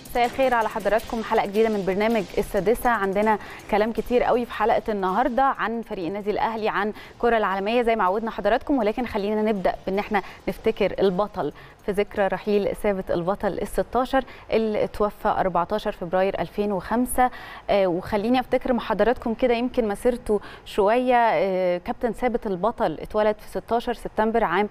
مساء الخير على حضراتكم حلقه جديده من برنامج السادسه عندنا كلام كتير قوي في حلقه النهارده عن فريق النادي الاهلي عن الكره العالميه زي ما عودنا حضراتكم ولكن خلينا نبدا بان احنا نفتكر البطل في ذكرى رحيل ثابت البطل ال 16 اللي توفى 14 فبراير 2005 آه وخليني افتكر مع حضراتكم كده يمكن مسيرته شويه آه كابتن ثابت البطل اتولد في 16 سبتمبر عام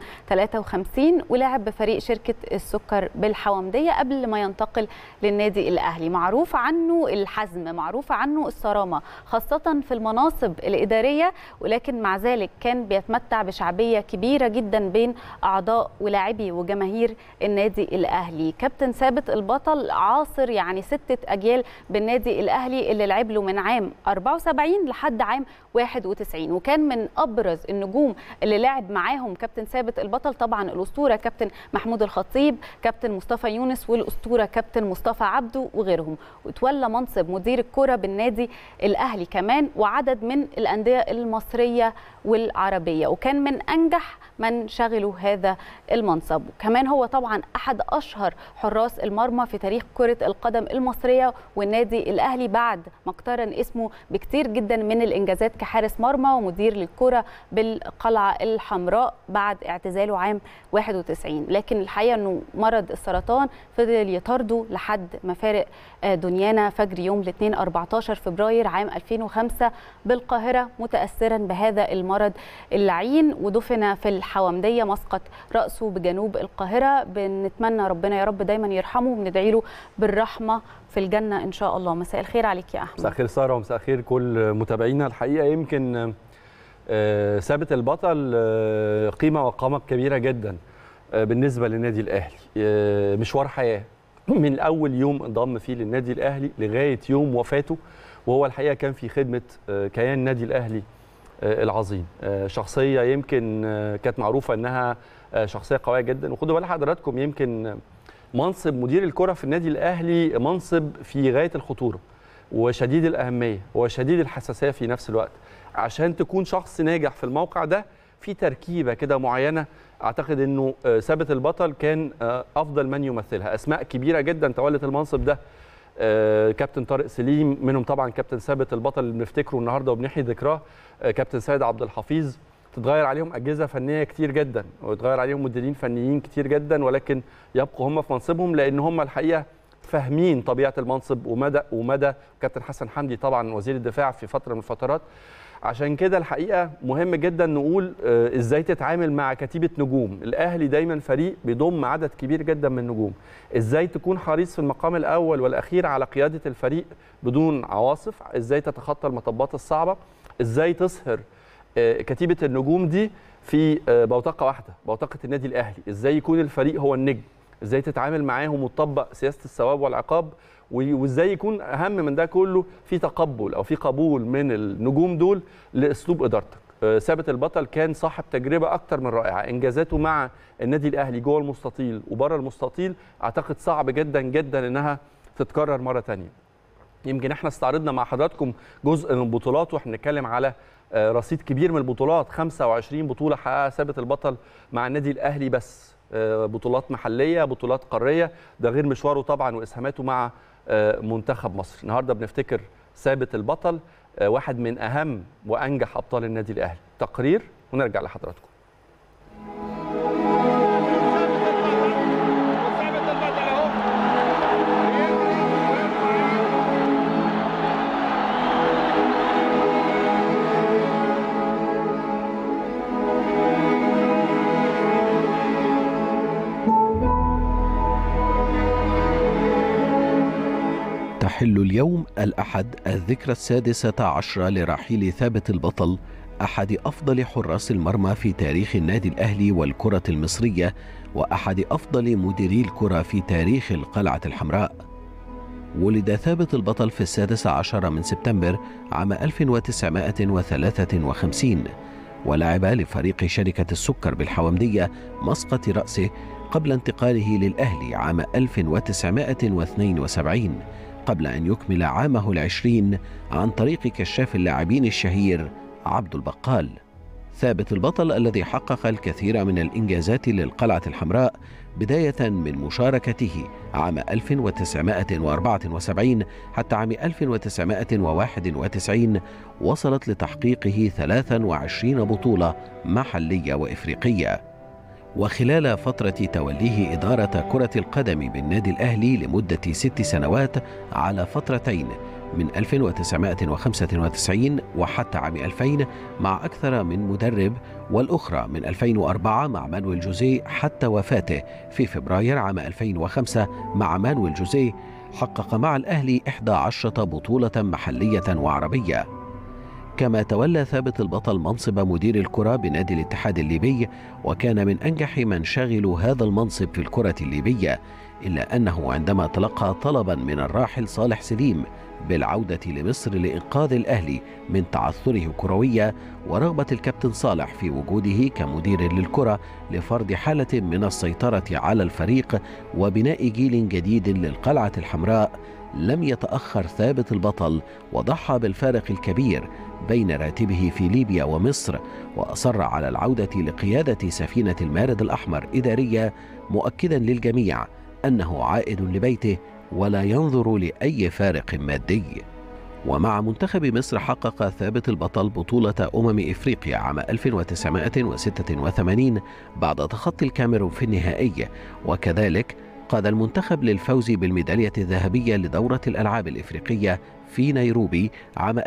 53 ولعب بفريق شركه السكر بالحومديه قبل ما ينتقل للنادي الاهلي معروف عنه الحزم معروف عنه الصرامه خاصه في المناصب الاداريه ولكن مع ذلك كان بيتمتع بشعبيه كبيره جدا بين اعضاء ولاعبي وجماهير النادي الاهلي كابتن ثابت البطل عاصر يعني ستة اجيال بالنادي الاهلي اللي لعب له من عام 74 لحد عام 91 وكان من ابرز النجوم اللي لعب معاهم كابتن ثابت البطل طبعا الاسطوره كابتن محمود الخطيب كابتن مصطفى يونس والاسطوره كابتن مصطفى عبده وغيرهم وتولى منصب مدير الكره بالنادي الاهلي كمان وعدد من الانديه المصريه والعربيه وكان من انجح من شغلوا هذا المنصب وكمان هو طبعا احد اشهر حراس المرمى في تاريخ كره القدم المصريه والنادي الاهلي بعد ما اقترن اسمه بكتير جدا من الانجازات كحارس مرمى ومدير للكره بالقلعه الحمراء بعد اعتزاله عام 91 لكن الحقيقه انه مرض السرطان فضل يطارده لحد ما فارق دنيانا فجر يوم الاثنين 14 فبراير عام 2005 بالقاهره متاثرا بهذا المرض اللعين ودفن في الحومديه مسقط راسه بجنوب القاهره بنتمنى ربنا يا رب دايما يرحمه وبندعي له بالرحمه في الجنه ان شاء الله مساء الخير عليك يا احمد مساء الخير ساره ومساء الخير كل متابعينا الحقيقه يمكن ثابت البطل قيمه وقامه كبيره جدا بالنسبه للنادي الاهلي مشوار حياه من اول يوم انضم فيه للنادي الاهلي لغايه يوم وفاته وهو الحقيقه كان في خدمه كيان النادي الاهلي العظيم شخصيه يمكن كانت معروفه انها شخصيه قويه جدا وخدوا بال حضراتكم يمكن منصب مدير الكره في النادي الاهلي منصب في غايه الخطوره وشديد الاهميه وشديد الحساسيه في نفس الوقت عشان تكون شخص ناجح في الموقع ده في تركيبه كده معينه اعتقد انه ثابت البطل كان افضل من يمثلها اسماء كبيره جدا تولت المنصب ده كابتن طارق سليم منهم طبعا كابتن ثابت البطل اللي بنفتكره النهارده وبنحيي ذكراه كابتن سيد عبد الحفيظ تتغير عليهم اجهزه فنيه كتير جدا ويتغير عليهم مديرين فنيين كتير جدا ولكن يبقوا هم في منصبهم لان هم الحقيقه فاهمين طبيعه المنصب ومدى ومدى كابتن حسن حمدي طبعا وزير الدفاع في فتره من الفترات عشان كده الحقيقه مهم جدا نقول ازاي تتعامل مع كتيبه نجوم الاهلي دايما فريق بيضم عدد كبير جدا من النجوم ازاي تكون حريص في المقام الاول والاخير على قياده الفريق بدون عواصف ازاي تتخطى المطبات الصعبه ازاي تسهر كتيبه النجوم دي في بوتقه واحده بوتقه النادي الاهلي ازاي يكون الفريق هو النجم ازاي تتعامل معاهم وتطبق سياسه الثواب والعقاب وازاي يكون اهم من ده كله في تقبل او في قبول من النجوم دول لاسلوب ادارتك ثابت البطل كان صاحب تجربه اكتر من رائعه انجازاته مع النادي الاهلي جوه المستطيل وبره المستطيل اعتقد صعب جدا جدا انها تتكرر مره ثانيه يمكن احنا استعرضنا مع حضراتكم جزء من بطولاته واحنا بنتكلم على رصيد كبير من البطولات 25 بطوله حققها ثابت البطل مع النادي الاهلي بس بطولات محليه بطولات قاريه ده غير مشواره طبعا واسهاماته مع منتخب مصر النهارده بنفتكر ثابت البطل واحد من اهم وانجح ابطال النادي الاهلي تقرير ونرجع لحضراتكم تحل اليوم الأحد الذكرى السادسة عشر لرحيل ثابت البطل أحد أفضل حراس المرمى في تاريخ النادي الأهلي والكرة المصرية وأحد أفضل مديري الكرة في تاريخ القلعة الحمراء ولد ثابت البطل في السادس عشر من سبتمبر عام 1953 ولعب لفريق شركة السكر بالحومدية مسقط رأسه قبل انتقاله للأهلي عام 1972 قبل أن يكمل عامه العشرين عن طريق كشاف اللاعبين الشهير عبد البقال ثابت البطل الذي حقق الكثير من الإنجازات للقلعة الحمراء بداية من مشاركته عام 1974 حتى عام 1991 وصلت لتحقيقه 23 بطولة محلية وإفريقية وخلال فترة توليه إدارة كرة القدم بالنادي الأهلي لمدة ست سنوات على فترتين من 1995 وحتى عام 2000 مع أكثر من مدرب والأخرى من 2004 مع مانويل جوزيه حتى وفاته في فبراير عام 2005 مع مانويل جوزيه حقق مع الأهلي 11 بطولة محلية وعربية كما تولى ثابت البطل منصب مدير الكرة بنادي الاتحاد الليبي وكان من أنجح من شغلوا هذا المنصب في الكرة الليبية إلا أنه عندما تلقى طلبا من الراحل صالح سليم بالعودة لمصر لإنقاذ الأهلي من تعثره كرويا ورغبة الكابتن صالح في وجوده كمدير للكرة لفرض حالة من السيطرة على الفريق وبناء جيل جديد للقلعة الحمراء لم يتأخر ثابت البطل وضحى بالفارق الكبير بين راتبه في ليبيا ومصر وأصر على العودة لقيادة سفينة المارد الأحمر إدارية مؤكدا للجميع أنه عائد لبيته ولا ينظر لأي فارق مادي ومع منتخب مصر حقق ثابت البطل بطولة أمم إفريقيا عام 1986 بعد تخطي الكاميرون في النهائي وكذلك قاد المنتخب للفوز بالميدالية الذهبية لدورة الألعاب الإفريقية في نيروبي عام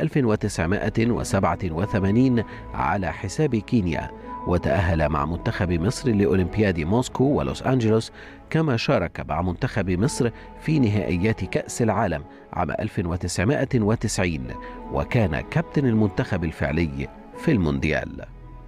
1987 على حساب كينيا وتأهل مع منتخب مصر لأولمبياد موسكو ولوس أنجلوس كما شارك مع منتخب مصر في نهائيات كأس العالم عام 1990 وكان كابتن المنتخب الفعلي في المونديال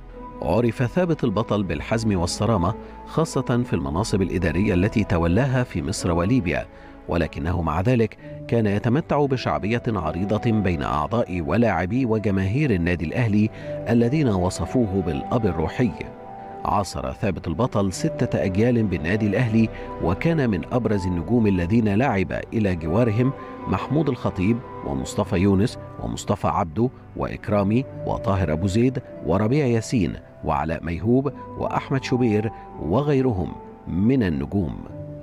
عرف ثابت البطل بالحزم والصرامة خاصة في المناصب الإدارية التي تولاها في مصر وليبيا ولكنه مع ذلك كان يتمتع بشعبية عريضة بين أعضاء ولاعبي وجماهير النادي الأهلي الذين وصفوه بالأب الروحي عاصر ثابت البطل ستة أجيال بالنادي الأهلي وكان من أبرز النجوم الذين لعب إلى جوارهم محمود الخطيب ومصطفى يونس ومصطفى عبده وإكرامي وطاهر أبو زيد وربيع ياسين وعلاء ميهوب وأحمد شوبير وغيرهم من النجوم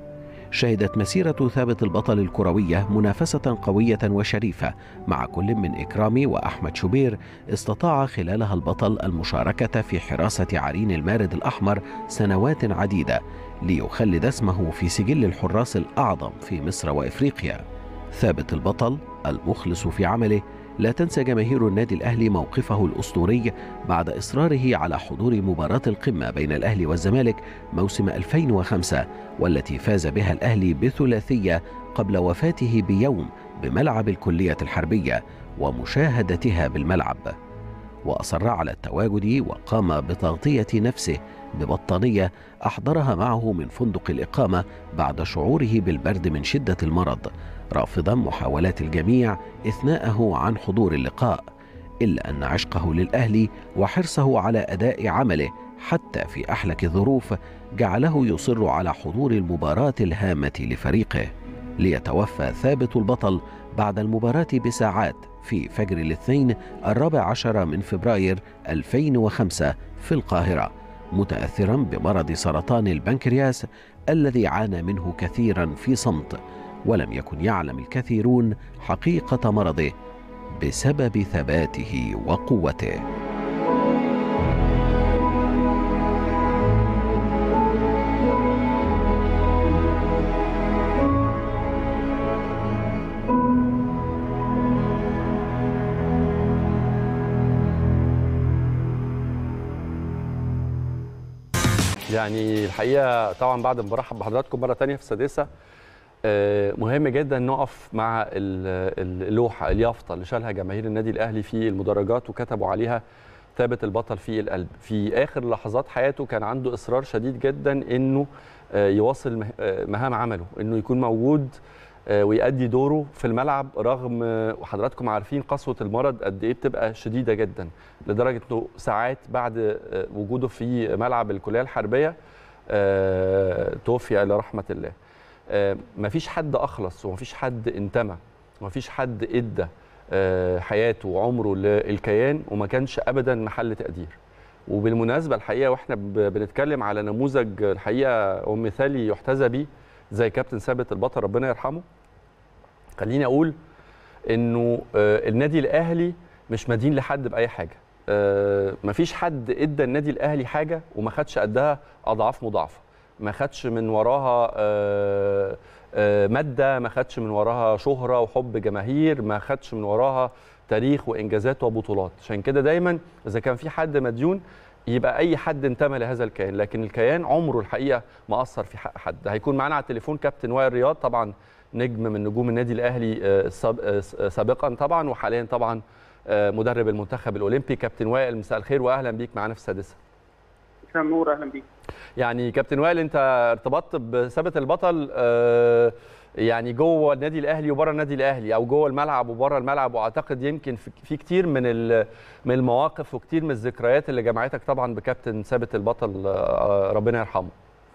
شهدت مسيرة ثابت البطل الكروية منافسة قوية وشريفة مع كل من إكرامي وأحمد شوبير استطاع خلالها البطل المشاركة في حراسة عرين المارد الأحمر سنوات عديدة ليخلد اسمه في سجل الحراس الأعظم في مصر وإفريقيا ثابت البطل المخلص في عمله لا تنسى جماهير النادي الأهلي موقفه الأسطوري بعد إصراره على حضور مباراة القمة بين الأهلي والزمالك موسم 2005 والتي فاز بها الأهلي بثلاثية قبل وفاته بيوم بملعب الكلية الحربية ومشاهدتها بالملعب وأصر على التواجد وقام بتغطية نفسه ببطانية أحضرها معه من فندق الإقامة بعد شعوره بالبرد من شدة المرض رافضا محاولات الجميع إثناءه عن حضور اللقاء إلا أن عشقه للأهلي وحرصه على أداء عمله حتى في أحلك الظروف جعله يصر على حضور المباراة الهامة لفريقه ليتوفى ثابت البطل بعد المباراة بساعات في فجر الاثنين الرابع عشر من فبراير 2005 في القاهرة متأثرا بمرض سرطان البنكرياس الذي عانى منه كثيرا في صمت ولم يكن يعلم الكثيرون حقيقة مرضه بسبب ثباته وقوته يعني الحقيقه طبعا بعد ما برحب بحضراتكم مره تانية في السادسه آه، مهم جدا نقف مع ال- ال- اللوحه اليافطه اللي شالها جماهير النادي الاهلي في المدرجات وكتبوا عليها ثابت البطل في القلب في اخر لحظات حياته كان عنده اصرار شديد جدا انه آه، يواصل مه- آه، مهام عمله انه يكون موجود آه، ويأدي دوره في الملعب رغم آه، وحضراتكم عارفين قسوه المرض قد ايه بتبقى شديده جدا لدرجه انه ساعات بعد آه، وجوده في ملعب الكليه الحربيه آه، توفي الى رحمه الله آه، مفيش حد اخلص ومفيش حد انتمى ومفيش حد ادى آه، حياته وعمره للكيان وما كانش ابدا محل تقدير وبالمناسبه الحقيقه واحنا ب- بنتكلم على نموذج الحقيقه ومثالي يحتذى بيه زي كابتن ثابت البطل ربنا يرحمه خليني اقول انه آه، النادي الاهلي مش مدين لحد باي حاجه آه، مفيش حد ادى النادي الاهلي حاجه وما خدش قدها اضعاف مضاعفه ما خدش من وراها آه، آه، ماده ما خدش من وراها شهره وحب جماهير ما خدش من وراها تاريخ وانجازات وبطولات عشان كده دايما اذا كان في حد مديون يبقى اي حد انتمى لهذا الكيان لكن الكيان عمره الحقيقه ما اثر في حق حد هيكون معانا على التليفون كابتن وائل رياض طبعا نجم من نجوم النادي الاهلي آه، ساب- آه، سابقا طبعا وحاليا طبعا آه، مدرب المنتخب الاولمبي كابتن وائل مساء الخير واهلا بيك معانا في السادسه مساء النور اهلا بيك يعني كابتن وائل انت ارتبطت بثابت البطل آه، يعني جوه النادي الاهلي وبره النادي الاهلي او جوه الملعب وبره الملعب واعتقد يمكن في في كتير من ال- من المواقف وكتير من الذكريات اللي جمعتك طبعا بكابتن ثابت البطل آه، ربنا يرحمه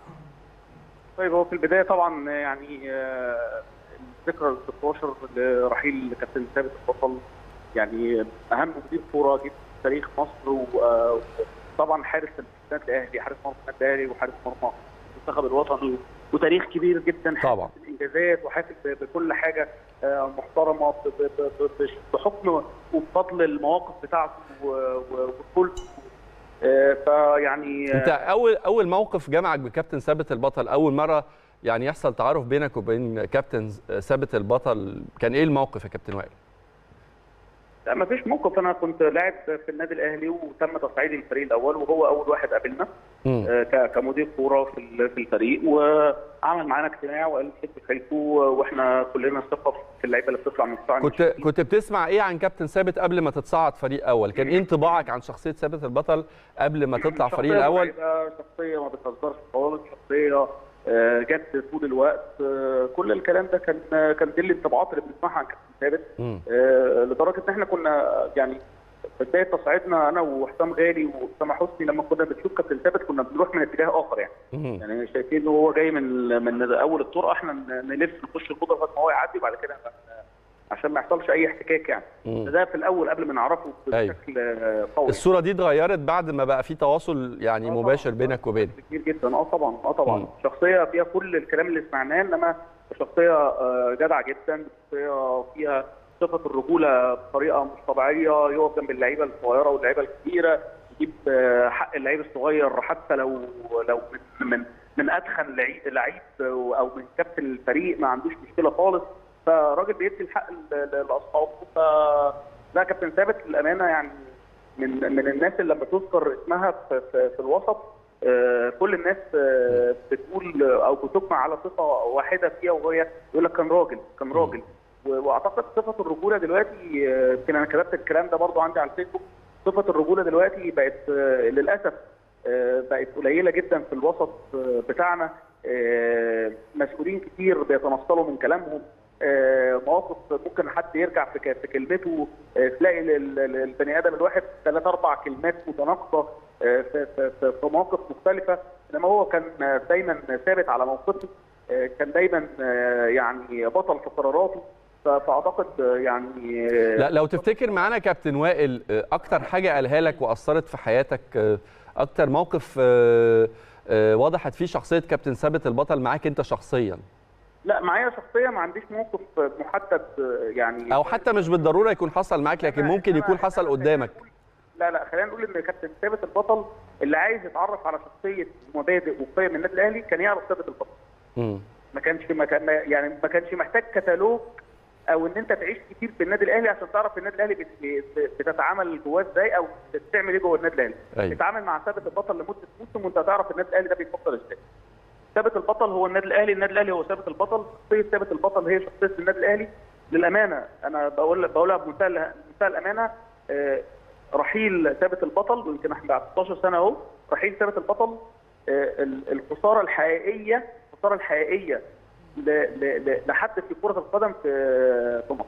طيب هو في البدايه طبعا يعني آه، الذكرى ال 16 لرحيل كابتن ثابت البطل يعني اهم مدير كوره جه في تاريخ مصر و- آه، وطبعا حارس النادي الاهلي حارس مرمى النادي الاهلي وحارس مرمى المنتخب الوطني وتاريخ كبير جدا حافل طبعا. بالانجازات وحافل ب- بكل حاجه آه، محترمه ب- ب- ب- ب- بحكم وبفضل المواقف بتاعته و- و- وبطولته آه، فيعني انت اول اول موقف جمعك بكابتن ثابت البطل اول مره يعني يحصل تعارف بينك وبين كابتن ثابت البطل كان ايه الموقف يا كابتن وائل لا ما فيش موقف انا كنت لاعب في النادي الاهلي وتم تصعيدي للفريق الاول وهو اول واحد قابلنا مم. آه، ك- كمدير كوره في ال- في الفريق وعمل معانا اجتماع وقال شدوا حيلكم واحنا كلنا ثقه في اللعيبه اللي بتطلع من قطاع كنت الناشئين. كنت بتسمع ايه عن كابتن ثابت قبل ما تتصعد فريق اول كان ايه انطباعك عن شخصيه ثابت البطل قبل ما تطلع فريق شخصية الاول مرعبة، شخصيه ما بتهزرش خالص شخصيه آه، جد طول الوقت آه، كل الكلام ده كان كان دي الانطباعات اللي بنسمعها عن كابتن ثابت مم. آه، لدرجه ان احنا كنا يعني في بدايه تصعيدنا انا وحسام غالي واسامه حسني لما كنا بنشوف كابتن ثابت كنا بنروح من اتجاه اخر يعني مم. يعني شايفين ان هو جاي من من اول الطرق احنا نلف نخش الخطه لغايه ما هو يعدي وبعد كده عشان ما يحصلش اي احتكاك يعني مم. ده في الاول قبل ما نعرفه أيوة. بشكل آه، قوي الصوره دي اتغيرت بعد ما بقى في تواصل يعني آه مباشر طبعاً. بينك وبينه كتير جدا اه طبعا اه طبعا مم. شخصيه فيها كل الكلام اللي سمعناه انما شخصيه آه، جدعه جدا شخصيه فيها صفه الرجوله بطريقه مش طبيعيه يقف جنب اللعيبه الصغيره واللعيبه الكبيره يجيب آه، حق اللعيب الصغير حتى لو لو من من من ادخن لعيب لعيب او من كابتن الفريق ما عندوش مشكله خالص فراجل بيدي الحق ل- ل- لاصحابه ف لا كابتن ثابت للامانه يعني من من الناس اللي لما تذكر اسمها في, في, في الوسط آه، كل الناس آه، بتقول او بتجمع على صفه واحده فيها وهي يقول لك كان راجل كان راجل و- واعتقد صفه الرجوله دلوقتي آه، يمكن انا كتبت الكلام ده برضو عندي على الفيسبوك صفه الرجوله دلوقتي بقت آه، للاسف آه، بقت قليله جدا في الوسط آه، بتاعنا آه، مسؤولين كتير بيتنصلوا من كلامهم آه، مواقف ممكن حد يرجع في ك- في كلمته آه، تلاقي لل- لل- البني ادم الواحد ثلاث اربع كلمات متناقضه آه، في في- في في مواقف مختلفه انما هو كان آه، دايما ثابت على موقفه آه، كان دايما آه، يعني بطل في قراراته ف- فاعتقد آه، يعني آه، لا لو تفتكر معانا كابتن وائل آه، اكتر حاجه قالها لك واثرت في حياتك آه، اكتر موقف آه، آه، وضحت فيه شخصيه كابتن ثابت البطل معاك انت شخصيا لا معايا شخصيا ما عنديش موقف محدد آه، يعني او حتى مش بالضروره يكون حصل معاك لكن ممكن إنما- يكون حصل إنما قدامك خلينا نقول- لا لا خلينا نقول ان كابتن ثابت البطل اللي عايز يتعرف على شخصيه ومبادئ وقيم النادي الاهلي كان يعرف ثابت البطل مم. ما كانش ما كان يعني ما كانش محتاج كتالوج او ان انت تعيش كتير في النادي الاهلي عشان تعرف النادي الاهلي بت- بت- بتتعامل جواه ازاي او بتعمل ايه جوه النادي الاهلي أيوة. تتعامل مع ثابت البطل لمده موسم وانت هتعرف النادي الاهلي ده بيفكر ازاي ثابت البطل هو النادي الاهلي النادي الاهلي هو ثابت البطل شخصيه ثابت البطل هي شخصيه النادي الاهلي للامانه انا بقول بقولها بمنتهى اله- بمنتهى الامانه آه، رحيل ثابت البطل ويمكن احنا بعد 16 سنه اهو رحيل ثابت البطل آه، ال- الخساره الحقيقيه الخساره الحقيقيه ل- ل- ل- لحد في كره القدم في في مصر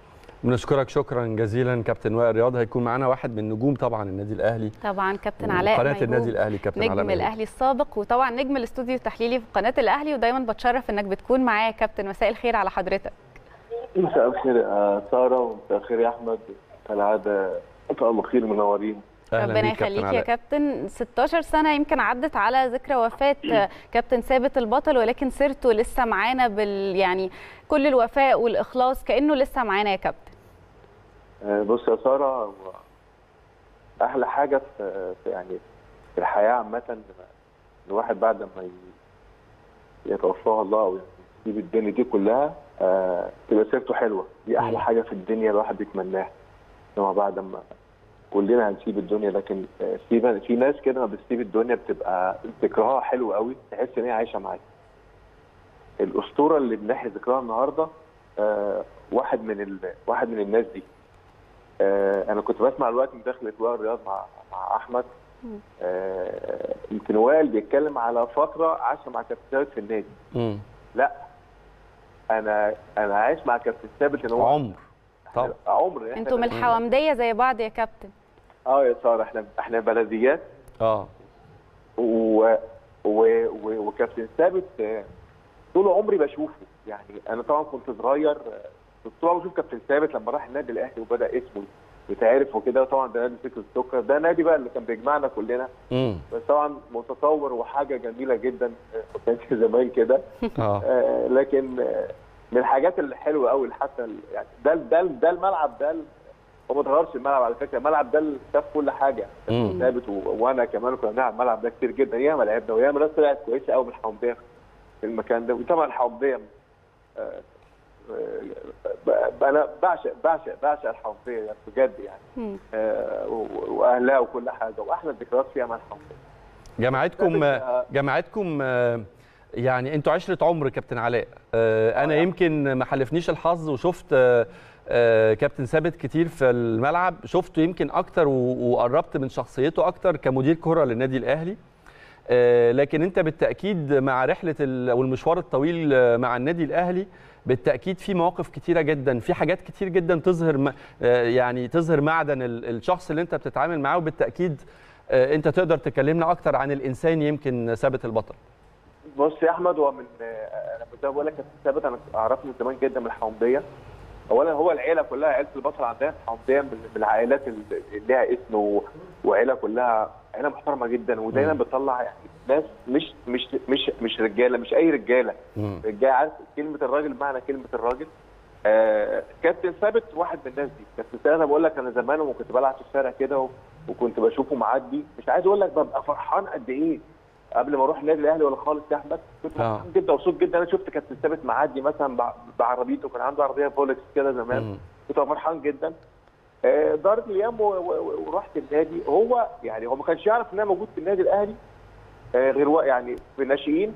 بنشكرك شكرا جزيلا كابتن وائل رياض هيكون معانا واحد من نجوم طبعا النادي الاهلي طبعا كابتن علاء قناه ميهوب. النادي الاهلي كابتن علاء نجم ميهوب. الاهلي السابق وطبعا نجم الاستوديو التحليلي في قناه الاهلي ودايما بتشرف انك بتكون معايا يا كابتن مساء الخير على حضرتك مساء الخير يا ساره ومساء الخير يا احمد كالعاده مساء الخير منورين أهلاً ربنا بيك كابتن يخليك يا علاء. كابتن 16 سنه يمكن عدت على ذكرى وفاه كابتن ثابت البطل ولكن سيرته لسه معانا بال يعني كل الوفاء والاخلاص كانه لسه معانا يا كابتن آه، بص يا ساره هو احلى حاجه في في يعني في الحياه عامه إن الواحد بعد ما ي- يتوفاه الله او يسيب الدنيا دي كلها آه، تبقى سيرته حلوه دي احلى مم. حاجه في الدنيا الواحد بيتمناها انما بعد ما كلنا هنسيب الدنيا لكن آه، في في ناس كده ما بتسيب الدنيا بتبقى ذكرها حلو قوي تحس ان هي عايشه معاك الاسطوره اللي بنحيي ذكرها النهارده آه، واحد من ال... واحد من الناس دي آه، انا كنت بسمع الوقت من داخل اجواء الرياض مع مع احمد مم. آه، يمكن وائل بيتكلم على فتره عاشها مع كابتن ثابت في النادي مم. لا انا انا عايش مع كابتن ثابت ان هو عمر طبعا عمر إحنا انتم بن- الحوامديه زي بعض يا كابتن اه يا ساره احنا احنا بلديات اه و... و... و... وكابتن ثابت آه، طول عمري بشوفه يعني انا طبعا كنت صغير آه، كنت طول عمري بشوف كابتن ثابت لما راح النادي الاهلي وبدا اسمه يتعرف وكده طبعا ده نادي فكر السكر ده نادي بقى اللي كان بيجمعنا كلنا مم. بس طبعا متطور وحاجه جميله جدا آه، ما كانش زمان كده اه آه، لكن آه، من الحاجات الحلوه قوي حتى ال- يعني ده ده ده الملعب ده ال- هو ما اتغيرش الملعب على فكره الملعب ده اللي شاف كل حاجه مم. ثابت و- وانا كمان كنا بنلعب الملعب ده كتير جدا ياما لعبنا وياما ناس طلعت كويسه قوي من الحومديه في المكان ده وطبعا الحومديه آه، آه، انا بعشق بعشق بعشق الحومديه يعني بجد يعني مم. آه، و- واهلها وكل حاجه واحلى الذكريات فيها مع الحومديه جامعتكم ثابت، جامعتكم آه، يعني انتوا عشره عمر كابتن علاء آه، انا آه. يمكن ما حلفنيش الحظ وشفت آه، آه، كابتن ثابت كتير في الملعب شفته يمكن اكتر و- وقربت من شخصيته اكتر كمدير كره للنادي الاهلي آه، لكن انت بالتاكيد مع رحله ال- او المشوار الطويل آه، مع النادي الاهلي بالتاكيد في مواقف كتيره جدا في حاجات كتير جدا تظهر م- آه، يعني تظهر معدن ال- الشخص اللي انت بتتعامل معاه وبالتاكيد آه، انت تقدر تكلمنا اكتر عن الانسان يمكن ثابت البطل بص يا احمد هو من آه، انا كنت بقول لك كابتن ثابت انا اعرفه من زمان جدا من الحومديه اولا هو العيله كلها عيله البطل عندنا في الحومديه من من العائلات اللي ليها اسم و- وعيله كلها عيله محترمه جدا ودايما مم. بتطلع يعني ناس مش مش مش مش رجاله مش اي رجاله مم. رجاله عارف كلمه الراجل بمعنى كلمه الراجل آه كابتن ثابت واحد من الناس دي كابتن ثابت انا بقول لك انا زمان وكنت بلعب في الشارع كده و- وكنت بشوفه معدي مش عايز اقول لك ببقى فرحان قد ايه قبل ما اروح النادي الاهلي ولا خالص يا احمد كنت آه. فرحان جدا ومبسوط جدا انا شفت كابتن ثابت معدي مثلا بع- بعربيته كان عنده عربيه فولكس كده زمان مم. كنت فرحان جدا آه، دارت الايام و- و- ورحت النادي هو يعني هو ما كانش يعرف ان انا موجود في النادي الاهلي آه، غير وا- يعني في الناشئين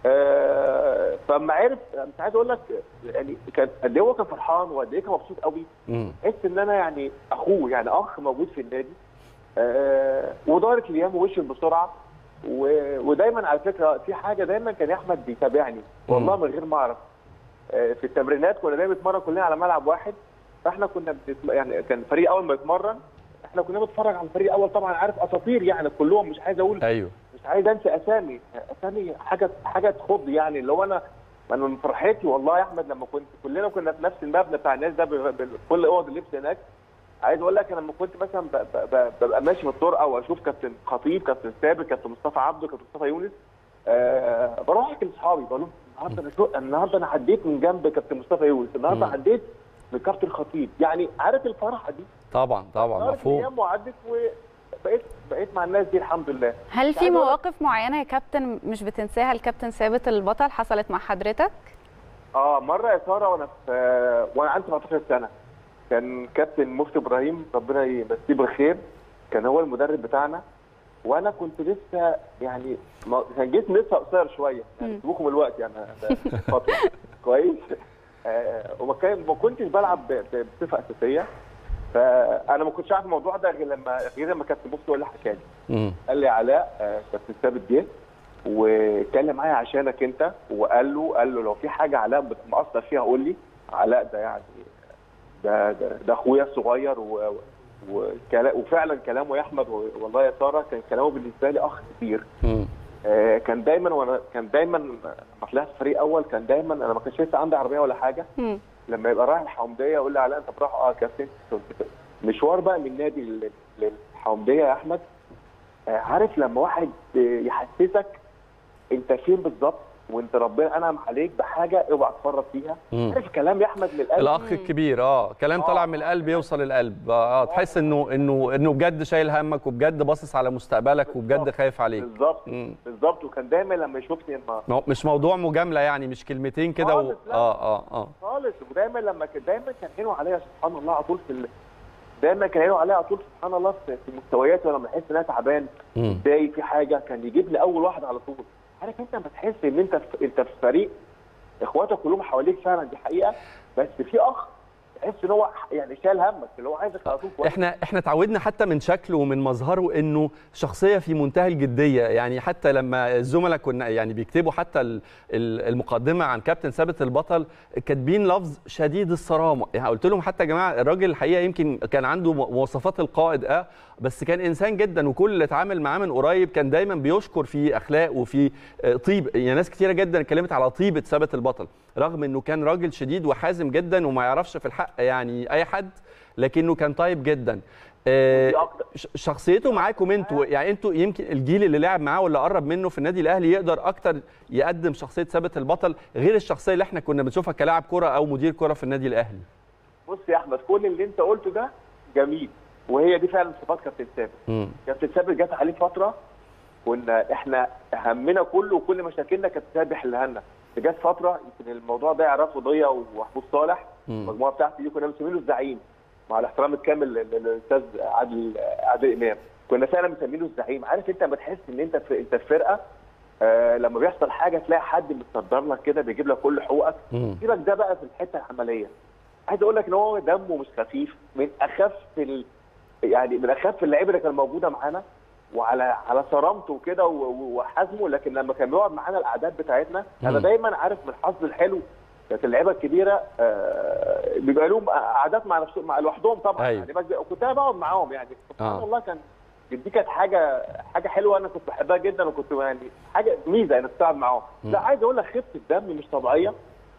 آه، فلما عرف مش عايز اقول لك يعني كان قد ايه هو كان فرحان وقد ايه كان مبسوط قوي مم. حس ان انا يعني اخوه يعني اخ موجود في النادي آه، ودارت الايام ومشيت بسرعه و- ودايما على فكره في حاجه دايما كان يا احمد بيتابعني والله من غير ما اعرف آه، في التمرينات كنا دايما بنتمرن كلنا على ملعب واحد فاحنا كنا بنتم... يعني كان فريق اول ما يتمرن احنا كنا بنتفرج على الفريق الاول طبعا عارف اساطير يعني كلهم مش عايز اقول ايوه مش عايز انسى اسامي اسامي حاجه حاجه تخض يعني اللي هو انا انا من فرحتي والله يا احمد لما كنت كلنا كنا في نفس المبنى بتاع الناس ده ب- ب- كل اوض اللبس هناك عايز اقول لك انا لما كنت مثلا ب- ب- ب- ببقى ماشي في الطرقه واشوف كابتن خطيب كابتن ثابت كابتن مصطفى عبده كابتن مصطفى يونس أه بروح احكي لاصحابي بقول لهم النهارده انا شو النهارده انا عديت من جنب كابتن مصطفى يونس النهارده مم. عديت من كابتن خطيب يعني عارف الفرحه دي طبعا طبعا دارت مفهوم الايام وعدت وبقيت بقيت مع الناس دي الحمد لله هل في عايز أقول لك- مواقف معينه يا كابتن مش بتنساها الكابتن ثابت البطل حصلت مع حضرتك اه مره يا ساره وانا في وانا عندي 17 سنه كان كابتن مفتي ابراهيم ربنا يمسيه بالخير كان هو المدرب بتاعنا وانا كنت لسه يعني ما- كان جسمي لسه قصير شويه يعني مم. سيبوكم الوقت يعني ده فتره كويس آه وما كان ما كنتش بلعب ب- ب- بصفه اساسيه فانا ما كنتش عارف الموضوع ده غير لما غير لما كابتن مفتي هو اللي حكى لي مم. قال لي علاء آه، كابتن ثابت جه واتكلم معايا عشانك انت وقال له قال له لو في حاجه علاء بت- مقصر فيها قول لي علاء ده يعني ده ده, ده اخويا الصغير و وكلا- وفعلا كلامه يا احمد و- والله يا ساره كان كلامه بالنسبه لي اخ كبير مم. آه، كان دايما وانا كان دايما لما طلعت فريق اول كان دايما انا ما كانش لسه عندي عربيه ولا حاجه مم. لما يبقى رايح الحومديه يقول لي علاء انت بتروح اه يا كابتن مشوار بقى من نادي لل- للحومديه يا احمد آه، عارف لما واحد آه، يحسسك انت فين بالظبط وانت ربنا انعم عليك بحاجه اوعى تفرط فيها مم. عارف كلام يا احمد من القلب الاخ الكبير اه كلام آه. طالع من القلب يوصل القلب اه تحس انه انه انه بجد شايل همك وبجد باصص على مستقبلك وبجد بالظبط. خايف عليك بالظبط مم. بالظبط وكان دايما لما يشوفني لما مو- مش موضوع مجامله يعني مش كلمتين كده و... خالص، لا. اه اه اه خالص ودايما لما كان دايما كان عينه عليا سبحان الله على طول في ال... دايما كان عينه عليا على طول سبحان الله في في مستوياتي ولما احس ان انا تعبان مم. متضايق في حاجه كان يجيب لي اول واحد على طول عارف انت لما تحس ان انت في... انت في فريق اخواتك كلهم حواليك فعلا دي حقيقه بس في اخ تحس ان هو يعني شايل همك اللي هو عايزك على طول كويس احنا احنا اتعودنا حتى من شكله ومن مظهره انه شخصيه في منتهى الجديه يعني حتى لما الزملاء كنا يعني بيكتبوا حتى ال- ال- المقدمه عن كابتن ثابت البطل كاتبين لفظ شديد الصرامه يعني قلت لهم حتى يا جماعه الراجل الحقيقه يمكن كان عنده م- مواصفات القائد اه بس كان انسان جدا وكل اللي اتعامل معاه من قريب كان دايما بيشكر في اخلاق وفي آه، طيب يعني ناس كتيره جدا اتكلمت على طيبه ثابت البطل رغم انه كان راجل شديد وحازم جدا وما يعرفش في الحق يعني اي حد لكنه كان طيب جدا آه، ودي أكتر. ش- شخصيته معاكم انتوا يعني انتوا يمكن الجيل اللي لعب معاه ولا قرب منه في النادي الاهلي يقدر اكتر يقدم شخصيه ثابت البطل غير الشخصيه اللي احنا كنا بنشوفها كلاعب كره او مدير كره في النادي الاهلي بص يا احمد كل اللي انت قلته ده جميل وهي دي فعلا صفات كابتن ثابت مم. كابتن ثابت جت عليه فتره كنا احنا همنا كله وكل مشاكلنا كانت ثابت يحلها لنا جت فتره يمكن الموضوع ده يعرفه ضيا ومحمود صالح مم. المجموعه بتاعتي دي كنا مسمينه الزعيم مع الاحترام الكامل لل- للاستاذ عادل عادل امام كنا فعلا مسمينه الزعيم عارف انت لما تحس ان انت في انت في فرقه آه لما بيحصل حاجه تلاقي حد متصدر لك كده بيجيب لك كل حقوقك مم. سيبك ده بقى في الحته العمليه عايز اقول لك ان هو دمه مش خفيف من اخف ال... يعني من اخف اللعيبه اللي كانت موجوده معانا وعلى على صرامته وكده و- و- وحزمه لكن لما كان بيقعد معانا الاعداد بتاعتنا انا مم. دايما عارف من الحظ الحلو كانت اللعيبه الكبيره آه، بيبقى لهم قعدات مع نفسهم مع لوحدهم طبعا أيوة. يعني بس كنت انا بقعد معاهم يعني سبحان آه. الله كان دي كانت حاجه حاجه حلوه انا كنت بحبها جدا وكنت يعني حاجه ميزه انك تقعد معاهم مم. لا عايز اقول لك خفه الدم مش طبيعيه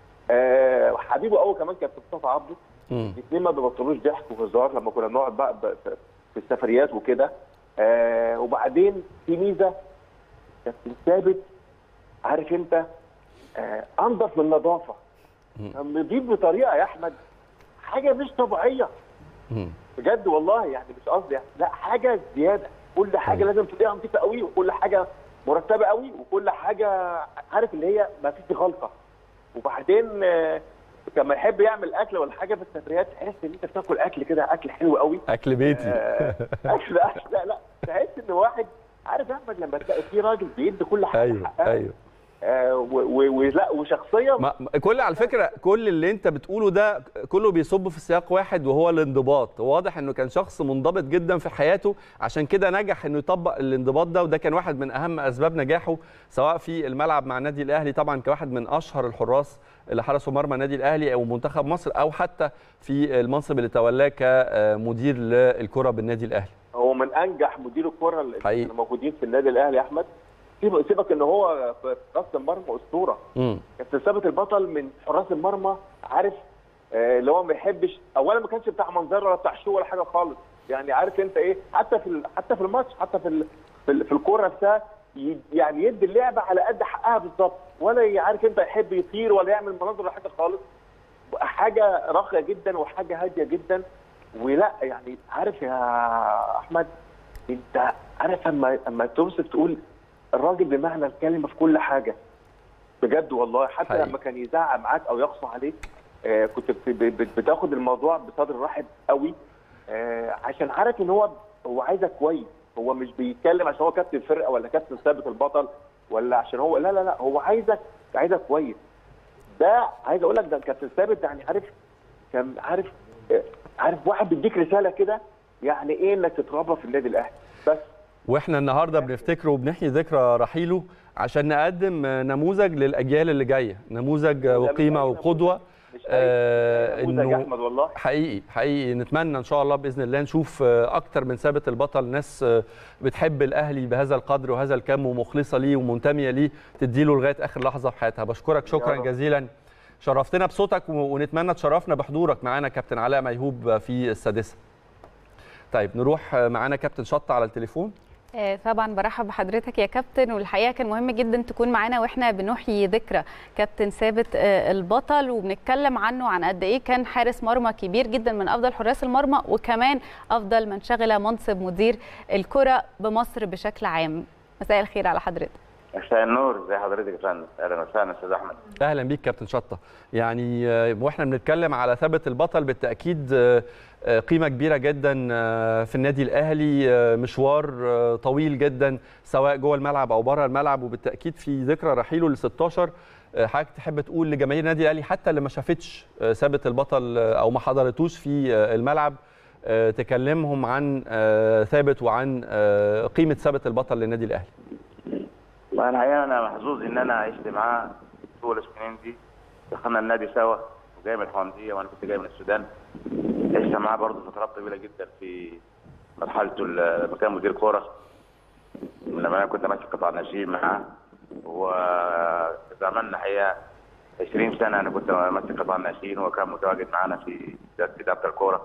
آه حبيبه قوي كمان كابتن مصطفى عبده مم. الاثنين ما بيبطلوش ضحك وهزار لما كنا بنقعد بقى ب- ب- في السفريات وكده آه وبعدين في ميزه كابتن ثابت عارف انت آه انضف من النظافه مم. كان نضيف بطريقه يا احمد حاجه مش طبيعيه مم. بجد والله يعني مش قصدي يعني لا حاجه زياده كل حاجه أيوة. لازم تلاقيها نظيفه قوي وكل حاجه مرتبه قوي وكل حاجه عارف اللي هي ما فيش غلطه وبعدين آه، لما يحب يعمل اكل ولا حاجه في السفريات تحس ان انت بتاكل اكل كده اكل حلو قوي اكل بيتي آه، اكل اكل لا لا تحس ان واحد عارف يا احمد لما تلاقي في راجل بيدي كل حاجه ايوه حقها، ايوه آه، و- و- ولا وشخصيه ما ما- كل على فكره كل اللي انت بتقوله ده كله بيصب في سياق واحد وهو الانضباط واضح انه كان شخص منضبط جدا في حياته عشان كده نجح انه يطبق الانضباط ده وده كان واحد من اهم اسباب نجاحه سواء في الملعب مع النادي الاهلي طبعا كواحد من اشهر الحراس اللي حرسوا مرمى النادي الاهلي او منتخب مصر او حتى في المنصب اللي تولاه كمدير للكره بالنادي الاهلي هو من انجح مدير الكره اللي حقيقي. كانوا موجودين في النادي الاهلي يا احمد سيبك سيبك ان هو في راس المرمى اسطوره امم كابتن ثابت البطل من حراس المرمى عارف آه، اللي هو ما يحبش اولا ما كانش بتاع منظر ولا بتاع شو ولا حاجه خالص يعني عارف انت ايه حتى في ال- حتى في الماتش حتى في ال- في, ال- في الكوره نفسها ي- يعني يدي اللعبه على قد حقها بالظبط ولا ي- عارف انت يحب يطير ولا يعمل مناظر ولا حاجه خالص حاجه راقيه جدا وحاجه هاديه جدا ولا يعني عارف يا احمد انت عارف اما اما تمسك تقول الراجل بمعنى الكلمه في كل حاجه بجد والله حتى حقيقي. لما كان يزعق معاك او يقسو عليك آه كنت بت- بت- بتاخد الموضوع بصدر رحب قوي آه عشان عارف ان هو هو عايزك كويس هو مش بيتكلم عشان هو كابتن فرقه ولا كابتن ثابت البطل ولا عشان هو لا لا لا هو عايزك عايزك كويس ده عايز اقول لك ده كابتن ثابت يعني عارف كان عارف آه، عارف واحد بيديك رساله كده يعني ايه انك تتربى في النادي الاهلي بس واحنا النهارده بنفتكره وبنحيي ذكرى رحيله عشان نقدم نموذج للاجيال اللي جايه نموذج وقيمه وقدوه مش آه، أي نموذج يا إنه- احمد والله حقيقي حقيقي نتمنى ان شاء الله باذن الله نشوف آه، اكتر من ثابت البطل ناس آه، بتحب الاهلي بهذا القدر وهذا الكم ومخلصه ليه ومنتميه ليه تديله لغايه اخر لحظه في حياتها بشكرك شكرا رب. جزيلا شرفتنا بصوتك و- ونتمنى تشرفنا بحضورك معانا كابتن علاء ميهوب في السادسه طيب نروح آه، معانا كابتن شطه على التليفون آه، طبعا برحب بحضرتك يا كابتن والحقيقه كان مهم جدا تكون معانا واحنا بنحيي ذكرى كابتن ثابت آه، البطل وبنتكلم عنه عن قد ايه كان حارس مرمى كبير جدا من افضل حراس المرمى وكمان افضل من شغل منصب مدير الكره بمصر بشكل عام مساء الخير على حضرتك مساء النور ازي حضرتك يا فندم اهلا وسهلا استاذ احمد اهلا بيك كابتن شطه يعني آه، واحنا بنتكلم على ثابت البطل بالتاكيد آه، آه، قيمه كبيره جدا آه، في النادي الاهلي آه، مشوار آه، طويل جدا سواء جوه الملعب او بره الملعب وبالتاكيد في ذكرى رحيله ل 16 آه، حضرتك تحب تقول لجماهير النادي الاهلي حتى اللي ما شافتش آه، ثابت البطل آه، او ما حضرتوش في آه، الملعب آه، تكلمهم عن آه، ثابت وعن آه، قيمه ثابت البطل للنادي الاهلي وانا الحقيقه انا محظوظ ان انا عشت معاه طول السنين دي دخلنا النادي سوا وجاي من الحونديه وانا كنت جاي من السودان عشت معاه برضه فترات طويله جدا في مرحلته لما كان مدير كوره لما انا كنت ماسك قطاع الناشئين معاه وعملنا حقيقه 20 سنه انا كنت ماسك قطاع الناشئين وكان متواجد معانا في اداره الكوره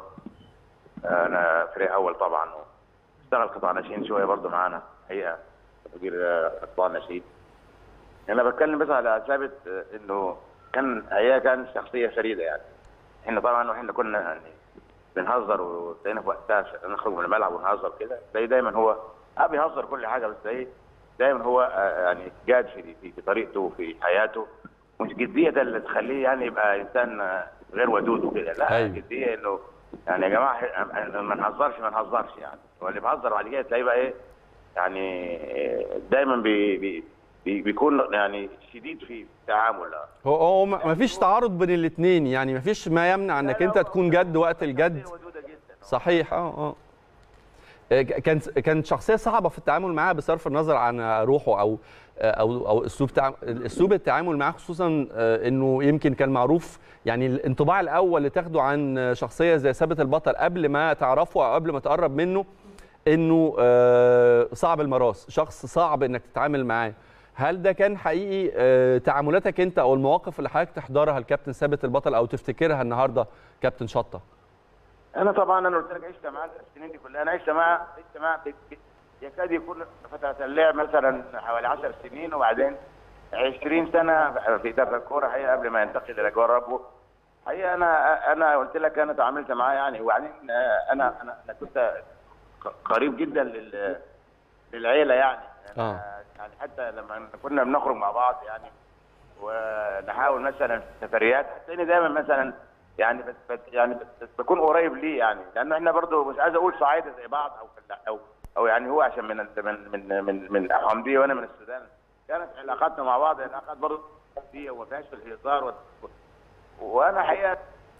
انا فريق اول طبعا اشتغل قطاع ناشئين شويه برضه معانا حقيقه مدير قطاع الناشئين انا بتكلم بس على ثابت آه، انه كان هي كان شخصيه فريده يعني احنا طبعا واحنا كنا يعني بنهزر وتلاقينا في وقتها نخرج من الملعب ونهزر كده تلاقيه دايما هو اه بيهزر كل حاجه بس تلاقيه دايما هو آه، يعني جاد في في في طريقته وفي حياته مش جديه ده اللي تخليه يعني يبقى انسان آه، غير ودود وكده لا أيوة. جديه انه يعني يا جماعه إحنا ما نهزرش ما نهزرش يعني هو اللي بيهزر بعد كده تلاقيه بقى ايه يعني آه، دايما بي بي بي بيكون يعني شديد في التعامل هو هو ما ما فيش تعارض بين الاثنين يعني ما فيش ما يمنع انك انت تكون جد وقت الجد ودوده جدا صحيح اه اه آه، كانت كانت شخصيه صعبه في التعامل معاها بصرف النظر عن روحه او او او اسلوب تع... اسلوب التعامل معاه خصوصا آه، انه يمكن كان معروف يعني الانطباع الاول اللي تاخده عن شخصيه زي ثابت البطل قبل ما تعرفه او قبل ما تقرب منه انه آه، صعب المراس شخص صعب انك تتعامل معاه هل ده كان حقيقي آه، تعاملاتك انت او المواقف اللي حضرتك تحضرها الكابتن ثابت البطل او تفتكرها النهارده كابتن شطه انا طبعا انا قلت لك عشت معاه السنين دي كلها انا عشت معاه عشت معاه ب- ب- يكاد يكون فتره اللعب مثلا حوالي 10 سنين وبعدين 20 سنه في اداره الكوره حقيقه قبل ما ينتقل الى جوار ربه حقيقه انا انا قلت لك انا تعاملت معاه يعني وبعدين آه، انا انا انا كنت ق- قريب جدا لل للعيله يعني آه. يعني حتى لما كنا بنخرج مع بعض يعني ونحاول مثلا في سفريات تلاقيني دايما مثلا يعني بت بت يعني بت بكون قريب ليه يعني لان احنا برضو مش عايز اقول صعايده زي بعض او او او يعني هو عشان من من من من من الحمديه وانا من السودان كانت علاقاتنا مع بعض علاقات برضو دي وما فيهاش في الهزار و- وانا حقيقه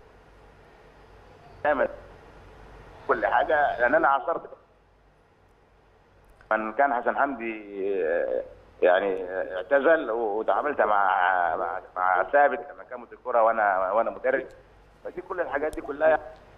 دايما كل حاجه لان انا عاصرت من كان حسن حمدي آه، يعني آه، اعتزل وتعاملت مع مع, مع ثابت لما كان مدير كوره وانا وانا مدرب فدي كل الحاجات دي كلها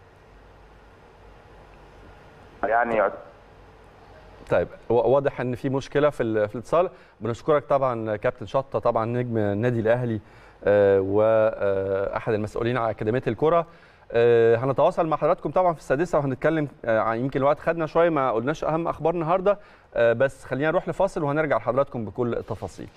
يعني طيب و- واضح ان في مشكله في ال- في الاتصال بنشكرك طبعا كابتن شطه طبعا نجم النادي الاهلي آه، واحد المسؤولين على اكاديميه الكره آه، هنتواصل مع حضراتكم طبعا في السادسه وهنتكلم آه، عن يمكن الوقت خدنا شويه ما قلناش اهم اخبار النهارده آه، بس خلينا نروح لفاصل وهنرجع لحضراتكم بكل التفاصيل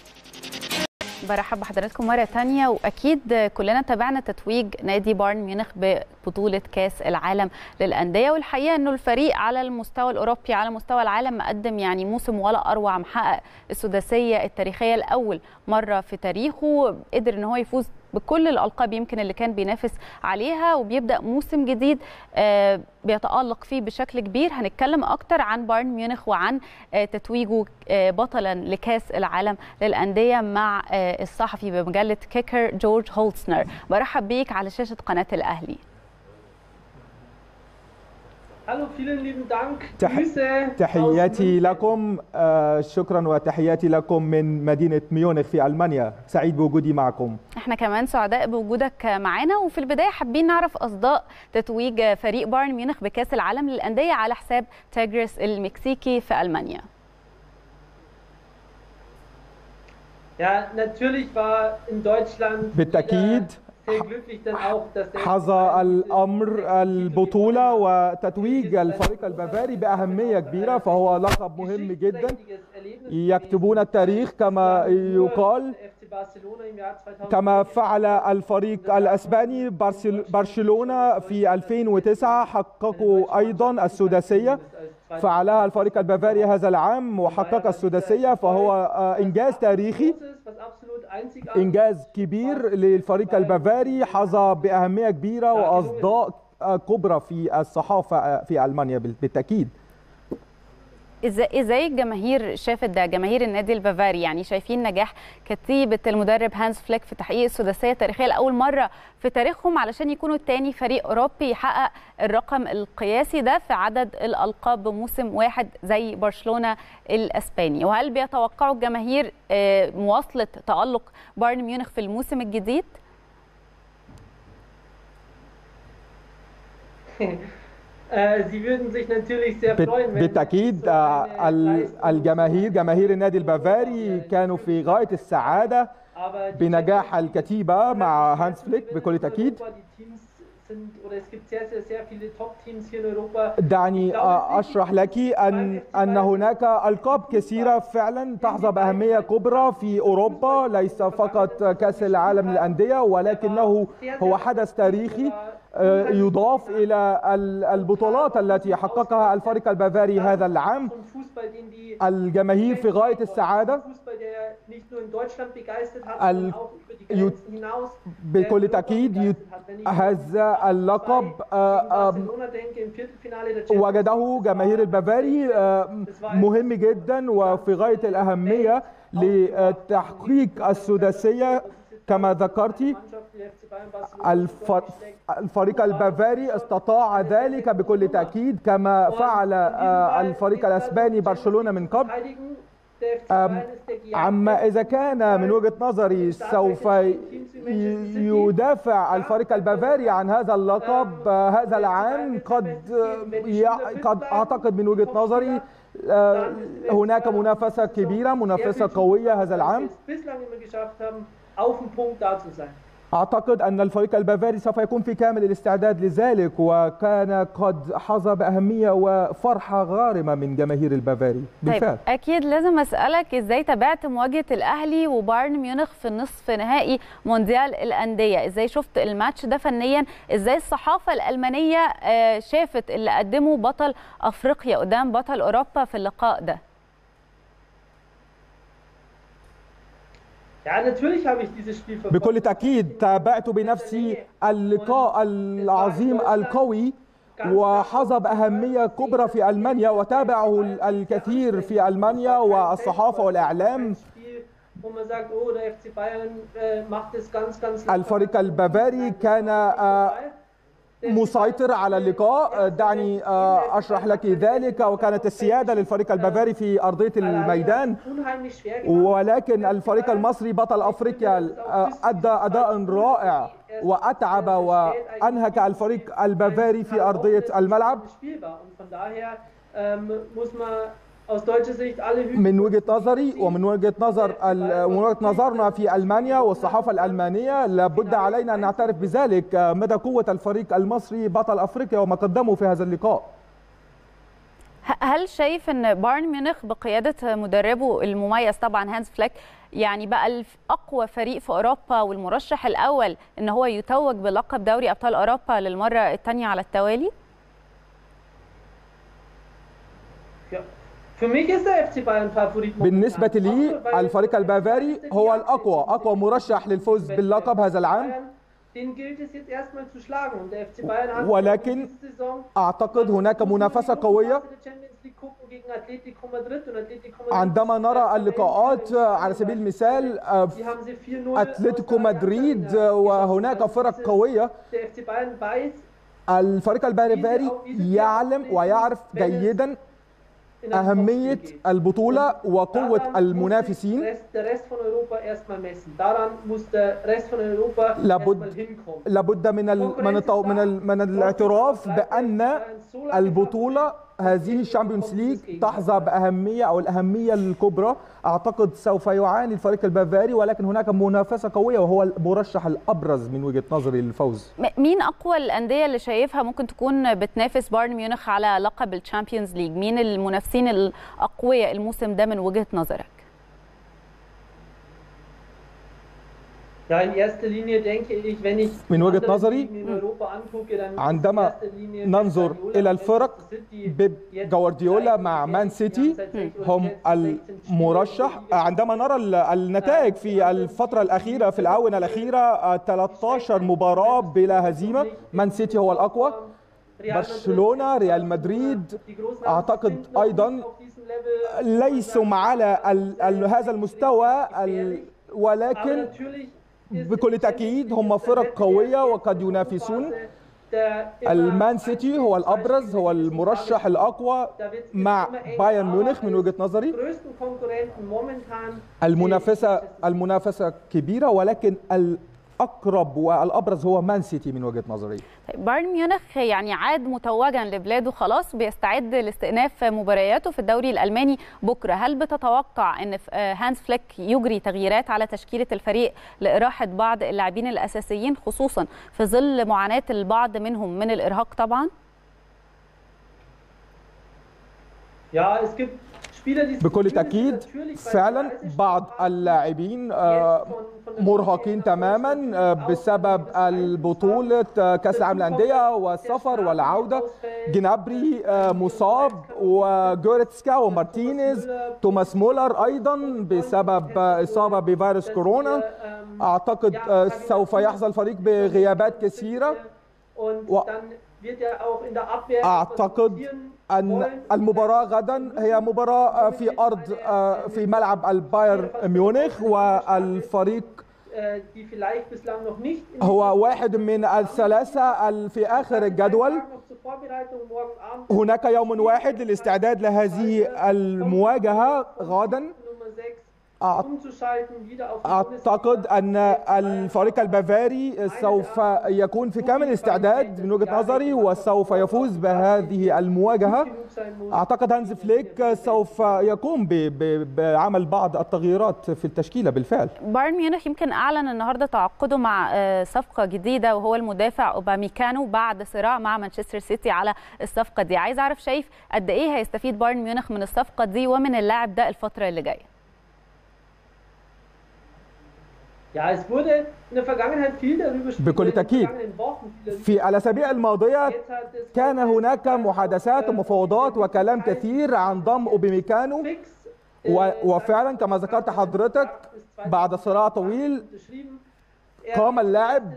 برحب بحضراتكم مرة تانية وأكيد كلنا تابعنا تتويج نادي بايرن ميونخ ببطولة كأس العالم للأندية والحقيقة أنه الفريق على المستوى الأوروبي على مستوى العالم مقدم يعني موسم ولا أروع محقق السداسية التاريخية الأول مرة في تاريخه قدر أن هو يفوز بكل الألقاب يمكن اللي كان بينافس عليها وبيبدأ موسم جديد آه، بيتألق فيه بشكل كبير هنتكلم أكتر عن بايرن ميونخ وعن آه، تتويجه آه، بطلا لكأس العالم للأندية مع آه، الصحفي بمجلة كيكر جورج هولتسنر برحب بيك على شاشة قناة الأهلي Hallo, vielen lieben Dank. تح- Grüße aus تحياتي München. لكم آه، شكرا وتحياتي لكم من مدينة ميونخ في ألمانيا سعيد بوجودي معكم احنا كمان سعداء بوجودك معانا وفي البدايه حابين نعرف اصداء تتويج فريق بايرن ميونخ بكاس العالم للانديه على حساب تاجرس المكسيكي في المانيا Ja, natürlich war in Deutschland بالتأكيد jeder sehr glücklich dann auch, dass der حظى الأمر البطولة وتتويج الفريق البافاري بأهمية كبيرة فهو لقب مهم جدا يكتبون التاريخ كما يقال كما فعل الفريق الأسباني برسل- برشلونة في 2009 حققوا أيضا السداسية فعلها الفريق البافاري هذا العام وحقق السداسية فهو آه، إنجاز تاريخي إنجاز كبير للفريق البافاري حظى بأهمية كبيرة وأصداء آه، كبرى في الصحافة آه، في ألمانيا بال- بالتأكيد ازاي ازاي الجماهير شافت ده جماهير النادي البافاري يعني شايفين نجاح كتيبه المدرب هانز فليك في تحقيق السداسيه التاريخيه لاول مره في تاريخهم علشان يكونوا تاني فريق اوروبي يحقق الرقم القياسي ده في عدد الالقاب بموسم واحد زي برشلونه الاسباني وهل بيتوقعوا الجماهير آه، مواصله تالق بايرن ميونخ في الموسم الجديد Äh, Sie würden sich natürlich sehr بت- freuen, wenn بالتأكيد so آه، eine ال- Leistung- الجماهير جماهير النادي البافاري كانوا في غاية السعادة Aber die بنجاح Champions League- الكتيبة مع Die هانس فليك gewinnen بكل in تأكيد Europa. Die Teams sind, oder es gibt sehr, sehr, sehr viele Top-Teams hier in Europa. دعني آه، أشرح لك أن أن هناك ألقاب كثيرة فعلا تحظى بأهمية كبرى في أوروبا ليس فقط كأس العالم للأندية ولكنه هو حدث تاريخي آه، يضاف إلى ال- البطولات التي حققها الفريق البافاري هذا العام Von Fußball, den die الجماهير في غاية السعادة Fußball, der nicht nur in Deutschland begeistert hat, Al- sondern auch über die Grenzen hinaus. بكل تأكيد يت- هذا اللقب آه، آم، Barcelona denke im Viertelfinale der Champions وجده جماهير البافاري آه، مهم جدا وفي غاية الأهمية لتحقيق السداسية كما ذكرتي Mannschaft, die FC Bayern, Barcelona, الفر- الفريق البافاري استطاع ذلك بكل تأكيد كما فعل آه، الفريق الأسباني برشلونة من قبل verteidigen. Der FC أم، Bayern ist der gejagte عما إذا كان من وجهة نظري سوف ي- يدافع الفريق البافاري عن هذا اللقب آه، هذا العام قد آه، يع- قد أعتقد من وجهة نظري آه، هناك منافسة كبيرة منافسة قوية هذا العام es bislang immer geschafft haben, auf dem Punkt da zu sein. أعتقد أن الفريق البافاري سوف يكون في كامل الاستعداد لذلك وكان قد حظى بأهمية وفرحة غارمة من جماهير البافاري بالفعل طيب اكيد لازم اسالك ازاي تابعت مواجهه الاهلي وبايرن ميونخ في النصف نهائي مونديال الانديه ازاي شفت الماتش ده فنيا ازاي الصحافه الالمانيه آه، شافت اللي قدمه بطل افريقيا قدام بطل اوروبا في اللقاء ده Ja, natürlich habe ich dieses Spiel verfolgt. بكل تأكيد تابعت بنفسي اللقاء العظيم القوي وحظى بأهمية كبرى في ألمانيا وتابعه الكثير في ألمانيا والصحافة والإعلام Spiel, wo man sagt, oh, der FC Bayern äh, macht es ganz, ganz locker. الفريق البافاري كان آه، مسيطر على اللقاء دعني آه، أشرح لك ذلك وكانت السيادة للفريق البافاري في أرضية الميدان Unheimlich schwer gemacht. ولكن الفريق المصري بطل افريقيا آه، ادى اداء رائع واتعب وانهك الفريق البافاري في ارضيه الملعب Spielbar. Und von daher ähm, muss man aus deutscher Sicht alle Hüte من وجهه نظري ومن وجهه نظر ال- من وجهه نظرنا في المانيا والصحافه الالمانيه لابد علينا ان نعترف بذلك آه، مدى قوه الفريق المصري بطل افريقيا وما قدمه في هذا اللقاء ه- هل شايف ان بايرن ميونخ بقياده مدربه المميز طبعا هانز فليك يعني بقى الف- اقوى فريق في اوروبا والمرشح الاول ان هو يتوج بلقب دوري ابطال اوروبا للمره الثانيه على التوالي Ja. Für mich ist der FC Bayern Favorit. momentan. بالنسبه لي Auch weil الفريق البافاري هو الاقوى اقوى مرشح للفوز باللقب هذا العام Den gilt es jetzt erstmal zu schlagen. Und der FC Bayern hat ولكن diese Saison اعتقد هناك منافسه قويه der Champions League gucken gegen Atletico Madrid und Atletico Madrid عندما نرى اللقاءات على سبيل المثال آه، Die haben sie 4-0 اتلتيكو مدريد آه، وهناك فرق قويه Der FC Bayern weiß الفريق البافاري يعلم ويعرف جيدا in einem أهمية Topspiel geht. البطولة وقوة Daran muss sich المنافسين der Rest- Der Rest von Europa erstmal messen. Daran muss der Rest von Europa لابد erstmal hinkommen. لابد من ال من التو من, ال من الاعتراف بأن البطولة هذه الشامبيونز ليج تحظى باهميه او الاهميه الكبرى اعتقد سوف يعاني الفريق البافاري ولكن هناك منافسه قويه وهو المرشح الابرز من وجهه نظري للفوز م- مين اقوى الانديه اللي شايفها ممكن تكون بتنافس بايرن ميونخ على لقب الشامبيونز ليج مين المنافسين الاقوياء الموسم ده من وجهه نظرك Ja, in erster Linie denke ich, wenn ich من وجهة andere نظري Ligen in Europa angucke, dann ist عندما in erster Linie ننظر Guardiola, إلى الفرق Manchester City بيب jetzt جوارديولا gleich مع mit مان Chelsea, سيتي die haben seit sechs oder هم jetzt 16 Spiele المرشح in der Liga. عندما نرى ال- النتائج في الفترة الأخيرة في الآونة الأخيرة آه، 13 مباراة بلا هزيمة مان سيتي هو الأقوى Real Madrid, برشلونة ريال مدريد die großen Namen أعتقد sind noch أيضا nicht auf diesem Level. ليسوا على ال- ال- هذا المستوى ال- Aber ولكن natürlich ist بكل im تأكيد Champions هم League فرق der قوية Wettbewerb وقد jetzt ينافسون der immer المان سيتي هو ein, zwei الأبرز هو Spiele in diesem المرشح Jahr الأقوى Da wird's مع immer eng, بايرن aber ميونخ من وجهة als نظري größten Konkurrenten momentan المنافسة sehe ich Manchester المنافسة كبيرة ولكن الأقرب والأبرز هو مان سيتي من وجهة نظري طيب بايرن ميونخ يعني عاد متوجا لبلاده خلاص بيستعد لاستئناف مبارياته في الدوري الالماني بكره هل بتتوقع ان ف- آه، هانز فليك يجري تغييرات على تشكيله الفريق لاراحه بعض اللاعبين الاساسيين خصوصا في ظل معاناه البعض منهم من الارهاق طبعا Ja, es gibt Spieler, die بكل تأكيد فعلا بعض اللاعبين آه، مرهقين تماما آه، بسبب البطولة آه، كأس العالم للأندية والسفر والعودة جنابري آه، مصاب وجوريتسكا ومارتينيز توماس مولر أيضا بسبب آه، إصابة بفيروس كورونا أعتقد آه، سوف يحظى الفريق بغيابات كثيرة و- أعتقد أن المباراة غدا هي مباراة في أرض آه، في ملعب البايرن ميونخ والفريق هو واحد من الثلاثة ال- في آخر الجدول هناك يوم واحد للاستعداد لهذه المواجهة غدا أعت- أعتقد أن الفريق البافاري سوف يكون في كامل الاستعداد من وجهة نظري وسوف يفوز بهذه المواجهة أعتقد هانز فليك سوف يقوم ب- ب- بعمل بعض التغييرات في التشكيلة بالفعل بايرن ميونخ يمكن اعلن النهارده تعاقده مع آه، صفقه جديده وهو المدافع اوباميكانو بعد صراع مع مانشستر سيتي على الصفقه دي عايز اعرف شايف قد ايه هيستفيد بايرن ميونخ من الصفقه دي ومن اللاعب ده الفتره اللي جايه Ja, es wurde in der Vergangenheit viel darüber بكل in den تأكيد. vergangenen Wochen viel darüber في الأسابيع الماضية Jetzt hat es كان هناك محادثات äh, ومفاوضات وكلام كثير عن ضم أوباميكانو fix, äh, و- وفعلا كما ذكرت حضرتك بعد صراع طويل قام اللاعب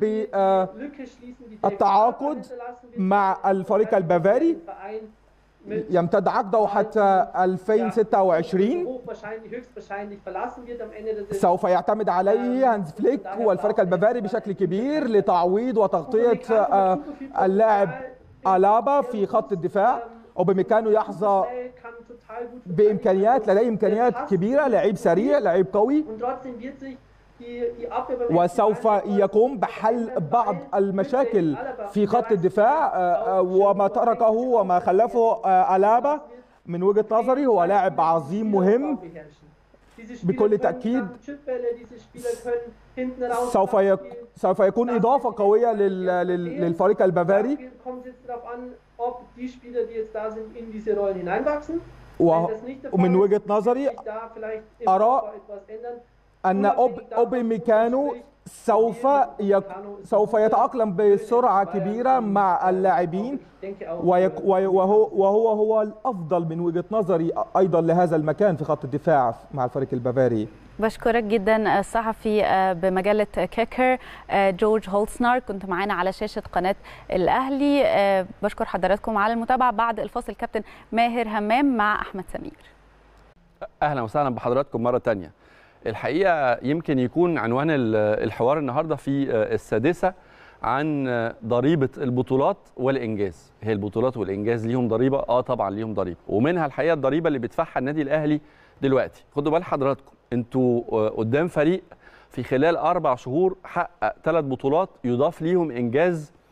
بالتعاقد مع الفريق البافاري يمتد عقده حتى 2026 سوف يعتمد عليه هانز فليك والفريق البافاري بشكل كبير لتعويض وتغطية آه، اللاعب ألابا في خط الدفاع وبمكانه يحظى بإمكانيات لديه إمكانيات كبيرة لعيب سريع لعيب قوي وسوف يقوم بحل بعض المشاكل في خط الدفاع آه، آه، وما تركه وما خلفه آه، ألابا من وجهة نظري هو لاعب عظيم مهم بكل تأكيد سوف يك... سوف يكون إضافة قوية لل... لل... للفريق البافاري و... ومن وجهة نظري أرى أن أوب... أوباميكانو سوف يك... سوف يتأقلم بسرعة كبيرة مع اللاعبين ويك... وهو وهو هو الأفضل من وجهة نظري أيضا لهذا المكان في خط الدفاع مع الفريق البافاري بشكرك جدا الصحفي آه، بمجله كيكر آه، جورج هولسنار كنت معانا على شاشه قناه الاهلي آه، بشكر حضراتكم على المتابعه بعد الفاصل كابتن ماهر همام مع احمد سمير اهلا وسهلا بحضراتكم مره تانية الحقيقه يمكن يكون عنوان ال- الحوار النهارده في آه، السادسه عن آه، ضريبه البطولات والانجاز هي البطولات والانجاز ليهم ضريبه اه طبعا ليهم ضريبه ومنها الحقيقه الضريبه اللي بيدفعها النادي الاهلي دلوقتي خدوا بال حضراتكم انتوا آه، قدام فريق في خلال اربع شهور حقق ثلاث بطولات يضاف ليهم انجاز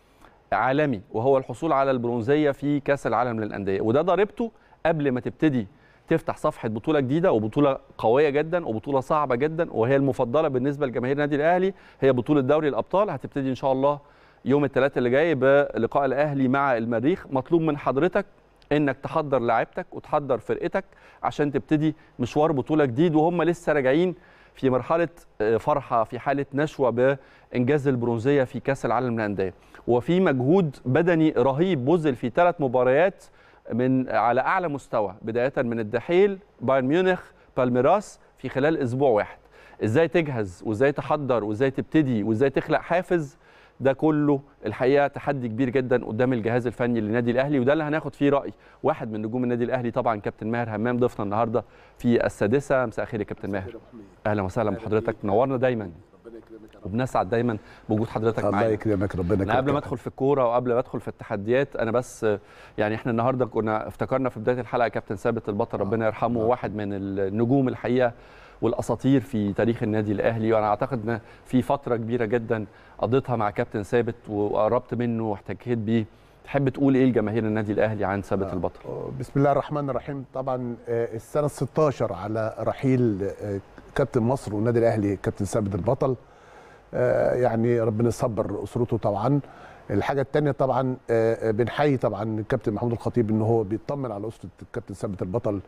عالمي وهو الحصول على البرونزيه في كاس العالم للانديه وده ضريبته قبل ما تبتدي تفتح صفحه بطوله جديده وبطوله قويه جدا وبطوله صعبه جدا وهي المفضله بالنسبه لجماهير النادي الاهلي هي بطوله دوري الابطال هتبتدي ان شاء الله يوم الثلاثاء اللي جاي بلقاء الاهلي مع المريخ مطلوب من حضرتك انك تحضر لاعيبتك وتحضر فرقتك عشان تبتدي مشوار بطوله جديد وهم لسه راجعين في مرحله فرحه في حاله نشوه بانجاز البرونزيه في كاس العالم للانديه وفي مجهود بدني رهيب بذل في ثلاث مباريات من على اعلى مستوى بدايه من الدحيل بايرن ميونخ بالميراس في خلال اسبوع واحد ازاي تجهز وازاي تحضر وازاي تبتدي وازاي تخلق حافز ده كله الحقيقه تحدي كبير جدا قدام الجهاز الفني للنادي الاهلي وده اللي هناخد فيه راي واحد من نجوم النادي الاهلي طبعا كابتن ماهر همام ضيفنا النهارده في السادسه مساء الخير يا كابتن ماهر اهلا وسهلا بحضرتك منورنا دايما وبنسعد دايما بوجود حضرتك معانا الله يكرمك ربنا انا قبل ما ادخل في الكوره وقبل ما ادخل في التحديات انا بس يعني احنا النهارده كنا افتكرنا في بدايه الحلقه كابتن ثابت البطل ربنا يرحمه واحد من النجوم الحقيقه والاساطير في تاريخ النادي الاهلي وانا اعتقد ان في فتره كبيره جدا قضيتها مع كابتن ثابت وقربت منه واحتكيت بيه تحب تقول ايه لجماهير النادي الاهلي عن ثابت البطل بسم الله الرحمن الرحيم طبعا السنه 16 على رحيل كابتن مصر والنادي الاهلي كابتن ثابت البطل يعني ربنا يصبر اسرته طبعا الحاجه الثانيه طبعا بنحيي طبعا الكابتن محمود الخطيب ان هو بيطمن على اسره الكابتن ثابت البطل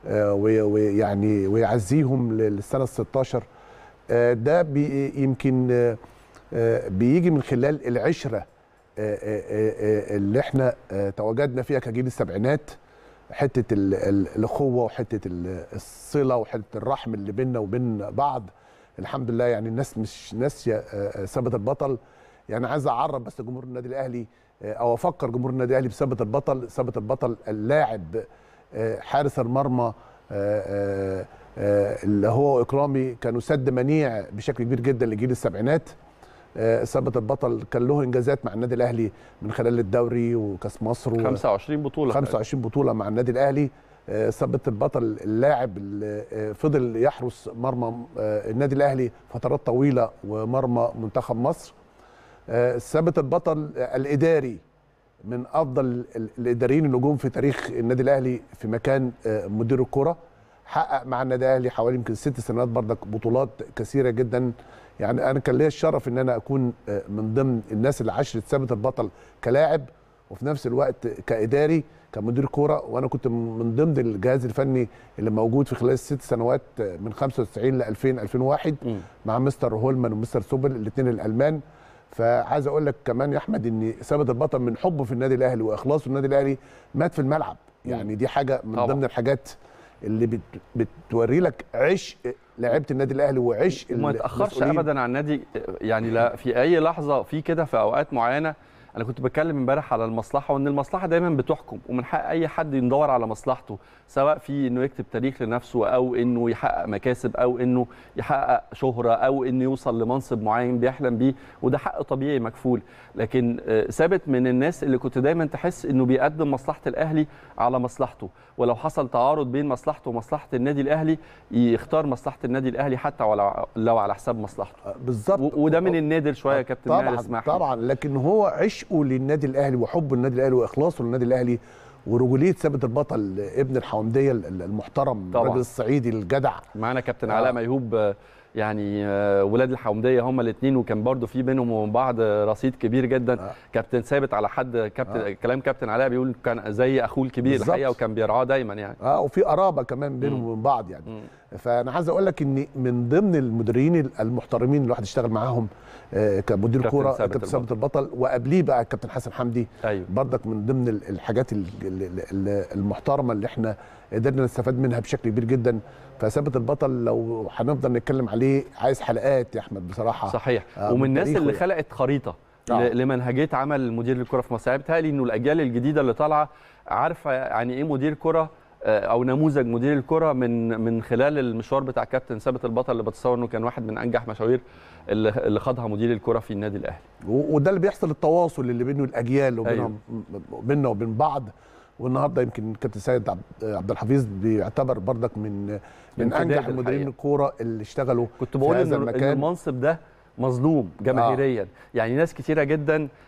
ويعني ويعزيهم للسنه ال 16 ده بي يمكن بيجي من خلال العشره اللي احنا تواجدنا فيها كجيل السبعينات حته الاخوه وحته الصله وحته الرحم اللي بيننا وبين بعض الحمد لله يعني الناس مش ناسيه ثابت البطل يعني عايز اعرف بس جمهور النادي الاهلي او افكر جمهور النادي الاهلي بثابت البطل ثابت البطل اللاعب حارس المرمى اللي هو اكرامي كانوا سد منيع بشكل كبير جدا لجيل السبعينات ثابت البطل كان له انجازات مع النادي الاهلي من خلال الدوري وكاس مصر و 25 بطوله 25 بطوله مع النادي الاهلي ثابت البطل اللاعب اللي فضل يحرس مرمى النادي الاهلي فترات طويله ومرمى منتخب مصر ثابت البطل الاداري من افضل الاداريين النجوم في تاريخ النادي الاهلي في مكان مدير الكره حقق مع النادي الاهلي حوالي يمكن ست سنوات بردك بطولات كثيره جدا يعني انا كان ليا الشرف ان انا اكون من ضمن الناس اللي عاشرت ثابت البطل كلاعب وفي نفس الوقت كاداري كمدير كوره وانا كنت من ضمن الجهاز الفني اللي موجود في خلال الست سنوات من 95 ل 2000 2001 م. مع مستر هولمان ومستر سوبل الاثنين الالمان فعايز اقول لك كمان يا احمد ان ثابت البطل من حبه في النادي الاهلي واخلاصه النادي الاهلي مات في الملعب يعني دي حاجه من طبعا. ضمن الحاجات اللي بت بتوري لك عشق لعيبه النادي الاهلي وعشق وما تاخرش ابدا عن النادي يعني لا في اي لحظه في كده في اوقات معينه انا كنت بتكلم امبارح على المصلحه وان المصلحه دايما بتحكم ومن حق اي حد يدور على مصلحته سواء في انه يكتب تاريخ لنفسه او انه يحقق مكاسب او انه يحقق شهره او انه يوصل لمنصب معين بيحلم بيه وده حق طبيعي مكفول لكن ثابت من الناس اللي كنت دايما تحس انه بيقدم مصلحه الاهلي على مصلحته ولو حصل تعارض بين مصلحته ومصلحه النادي الاهلي يختار مصلحه النادي الاهلي حتى لو على حساب مصلحته بالظبط وده من النادر شويه يا كابتن طبعا اسمح طبعا لكن هو عشقه للنادي الاهلي وحبه للنادي الاهلي واخلاصه للنادي الاهلي ورجوليه ثابت البطل ابن الحومديه المحترم الراجل الصعيدي الجدع معانا كابتن آه. علاء ميهوب يعني ولاد الحومديه هم الاثنين وكان برضو في بينهم وبين بعض رصيد كبير جدا آه. كابتن ثابت على حد كابتن آه. كلام كابتن علاء بيقول كان زي اخوه الكبير بالزبط. الحقيقه وكان بيرعاه دايما يعني اه وفي قرابه كمان بينهم وبين بعض يعني م. فانا عايز اقول لك ان من ضمن المديرين المحترمين اللي الواحد اشتغل معاهم آه كمدير كوره كابتن ثابت البطل وقبليه بقى الكابتن حسن حمدي أيوه. برضك من ضمن الحاجات المحترمه اللي احنا قدرنا نستفاد منها بشكل كبير جدا فثابت البطل لو هنفضل نتكلم عليه عايز حلقات يا احمد بصراحه صحيح آه ومن الناس اللي خلقت خريطه آه. لمنهجيه عمل مدير الكره في مصر بيتهيألي انه الاجيال الجديده اللي طالعه عارفه يعني ايه مدير كره او نموذج مدير الكره من من خلال المشوار بتاع كابتن ثابت البطل اللي بتصور انه كان واحد من انجح مشاوير اللي اللي خاضها مدير الكره في النادي الاهلي وده اللي بيحصل التواصل اللي بينه الاجيال وبينهم أيوه. بيننا وبين بعض والنهارده يمكن كابتن سيد عبد الحفيظ بيعتبر بردك من من انجح مديرين الكوره اللي اشتغلوا كنت بقول ان المنصب ده مظلوم جماهيريا آه. يعني ناس كتيره جدا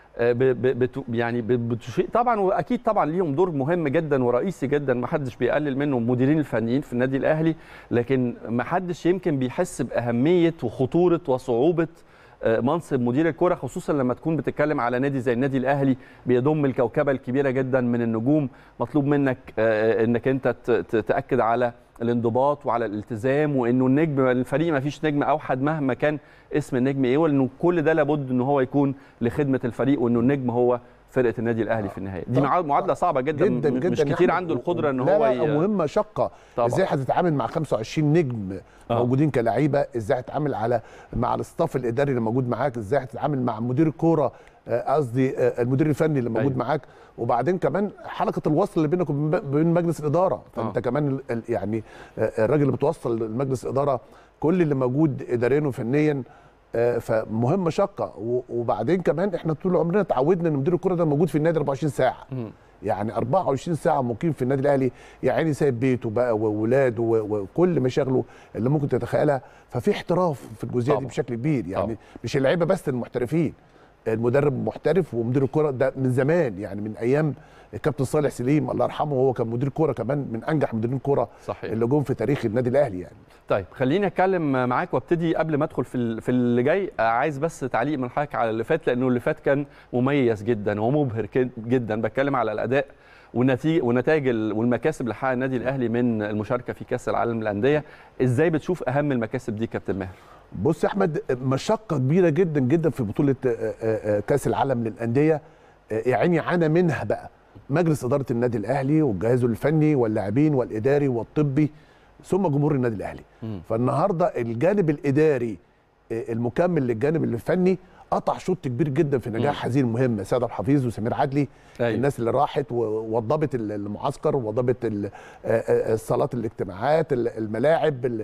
آه، ب- ب- بت- يعني ب- بتشيء طبعا واكيد طبعا ليهم دور مهم جدا ورئيسي جدا ما حدش بيقلل منه المديرين الفنيين في النادي الاهلي لكن ما حدش يمكن بيحس باهميه وخطوره وصعوبه آه، منصب مدير الكره خصوصا لما تكون بتتكلم على نادي زي النادي الاهلي بيضم الكوكبه الكبيره جدا من النجوم مطلوب منك آه، انك انت ت- ت- تاكد على الانضباط وعلى الالتزام وانه النجم الفريق ما فيش نجم اوحد مهما كان اسم النجم ايه وانه كل ده لابد ان هو يكون لخدمه الفريق وانه النجم هو فرقه النادي الاهلي في النهايه دي طبعاً. معادله صعبه جدا, جدا م- جدا مش يا كتير أحمد. عنده القدره ان لا هو لا ي- مهمه شقه طبعاً. ازاي هتتعامل مع 25 نجم آه. موجودين كلاعيبه ازاي هتتعامل على مع الاستاف الاداري اللي موجود معاك ازاي هتتعامل مع مدير الكوره آه، قصدي آه، المدير الفني اللي موجود أيوة. معاك وبعدين كمان حلقه الوصل اللي بينك وبين مجلس الاداره فانت آه. كمان ال- ال- يعني آه، الراجل اللي بتوصل لمجلس الاداره كل اللي موجود اداريا وفنيا آه، فمهمه شاقه و- وبعدين كمان احنا طول عمرنا اتعودنا ان مدير الكوره ده موجود في النادي 24 ساعه مم. يعني 24 ساعه مقيم في النادي الاهلي يا عيني سايب بيته بقى وولاده و- وكل مشاغله اللي ممكن تتخيلها ففي احتراف في الجزئيه دي طبعا. بشكل كبير يعني طبعا. مش اللعيبه بس المحترفين المدرب محترف ومدير الكره ده من زمان يعني من ايام الكابتن صالح سليم الله يرحمه هو كان مدير كوره كمان من انجح مديرين الكوره صحيح اللي جم في تاريخ النادي الاهلي يعني طيب خليني اتكلم معاك وابتدي قبل ما ادخل في ال- في اللي جاي آه، عايز بس تعليق من حضرتك على اللي فات لانه اللي فات كان مميز جدا ومبهر كد- جدا بتكلم على الاداء والنتيجه ونتائج ال- والمكاسب اللي حققها النادي الاهلي من المشاركه في كاس العالم للانديه ازاي بتشوف اهم المكاسب دي كابتن ماهر بص يا احمد مشقه كبيره جدا جدا في بطوله آه، آه، آه، كاس العالم للانديه آه، يعني عانى منها بقى مجلس اداره النادي الاهلي والجهاز الفني واللاعبين والاداري والطبي ثم جمهور النادي الاهلي مم. فالنهارده الجانب الاداري آه، المكمل للجانب الفني قطع شوط كبير جدا في نجاح هذه المهمه سيد الحفيظ وسمير عدلي أيوة. الناس اللي راحت ووضبت ال- المعسكر ووضبت ال- آه، آه، الصالات الاجتماعات ال- الملاعب ال- آه،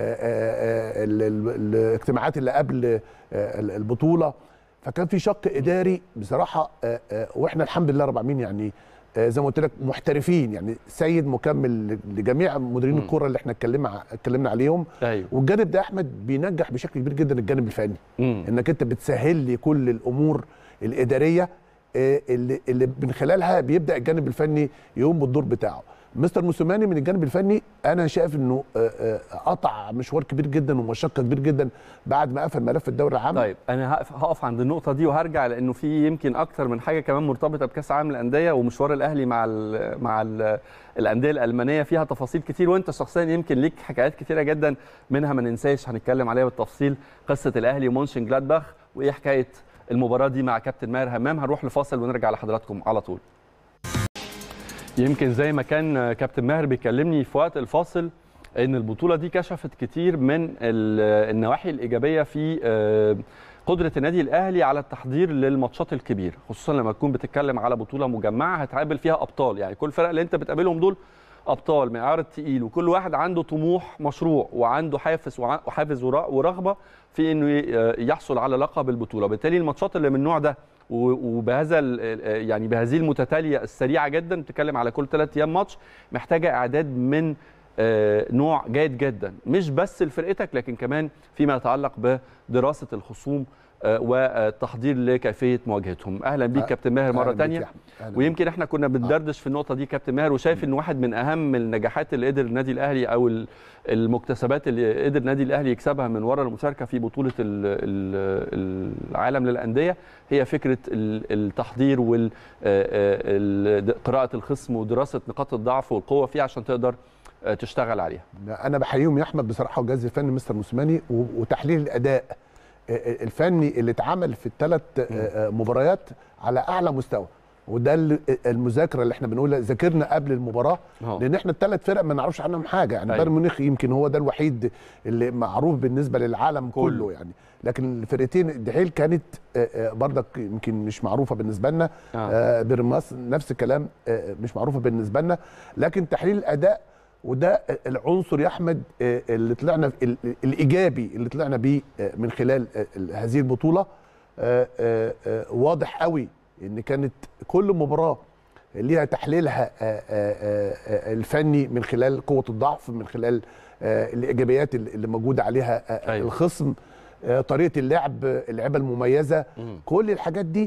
آه، ال- ال- الاجتماعات اللي قبل آه، ال- البطوله فكان في شق اداري بصراحه آه، آه، واحنا الحمد لله رب العالمين يعني آه، زي ما قلت لك محترفين يعني سيد مكمل لجميع مديرين مم. الكره اللي احنا اتكلمنا اتكلمنا عليهم ايوه والجانب ده احمد بينجح بشكل كبير جدا الجانب الفني مم. انك انت بتسهل لي كل الامور الاداريه آه، اللي اللي من خلالها بيبدا الجانب الفني يقوم بالدور بتاعه مستر موسوماني من الجانب الفني انا شايف انه آه، آه، قطع مشوار كبير جدا ومشقه كبير جدا بعد ما قفل ملف الدوري العام طيب انا هقف, هقف عند النقطه دي وهرجع لانه في يمكن اكتر من حاجه كمان مرتبطه بكاس العالم للانديه ومشوار الاهلي مع ال مع ال الانديه الالمانيه فيها تفاصيل كتير وانت شخصيا يمكن ليك حكايات كتيره جدا منها ما ننساش هنتكلم عليها بالتفصيل قصه الاهلي ومونشن جلادباخ وايه حكايه المباراه دي مع كابتن ماهر همام هنروح لفاصل ونرجع لحضراتكم على طول يمكن زي ما كان كابتن ماهر بيكلمني في وقت الفاصل ان البطوله دي كشفت كتير من ال- النواحي الايجابيه في آه، قدره النادي الاهلي على التحضير للماتشات الكبيره خصوصا لما تكون بتتكلم على بطوله مجمعه هتقابل فيها ابطال يعني كل الفرق اللي انت بتقابلهم دول ابطال معيار التقيل وكل واحد عنده طموح مشروع وعنده حافز وع- وحافز ورا- ورغبه في انه ي- يحصل على لقب البطوله بالتالي الماتشات اللي من النوع ده و- وبهذا ال- يعني بهذه المتتاليه السريعه جدا بتتكلم على كل ثلاث ايام ماتش محتاجه اعداد من آه، نوع جيد جدا مش بس لفرقتك لكن كمان فيما يتعلق بدراسه الخصوم آه، والتحضير لكيفيه مواجهتهم اهلا بيك أه- كابتن ماهر مره أهلا بيك ثانيه يا أحمد. أهلا بيك. ويمكن احنا كنا بندردش في النقطه دي كابتن ماهر وشايف ان واحد من اهم النجاحات اللي قدر النادي الاهلي او ال- المكتسبات اللي قدر النادي الاهلي يكسبها من وراء المشاركه في بطوله ال- ال- العالم للانديه هي فكره ال- التحضير وقراءه الخصم ودراسه نقاط الضعف والقوه فيه عشان تقدر آه، تشتغل عليها انا بحييهم يا احمد بصراحه والجهاز الفني مستر موسيماني و- وتحليل الاداء آه، آه، الفني اللي اتعمل في الثلاث مباريات على اعلى مستوى وده ال- المذاكره اللي احنا بنقولها ذاكرنا قبل المباراه أهو. لان احنا الثلاث فرق ما نعرفش عنهم حاجه يعني أيوة. بايرن ميونخ يمكن هو ده الوحيد اللي معروف بالنسبه للعالم كله, كله. كله يعني لكن الفرقتين الدحيل كانت آه، آه، برضك يمكن مش معروفه بالنسبه لنا آه. آه، بيرماس نفس الكلام آه، مش معروفه بالنسبه لنا لكن تحليل الاداء وده العنصر يا احمد آه، اللي طلعنا ال- الايجابي اللي طلعنا بيه آه، من خلال آه، ال- هذه البطوله آه، آه، آه، واضح قوي ان كانت كل مباراه ليها تحليلها آه، آه، آه، آه، الفني من خلال قوه الضعف من خلال آه، الايجابيات اللي اللي موجوده عليها آه، أيوة. الخصم آه، طريقه اللعب آه، اللعبه المميزه مم. كل الحاجات دي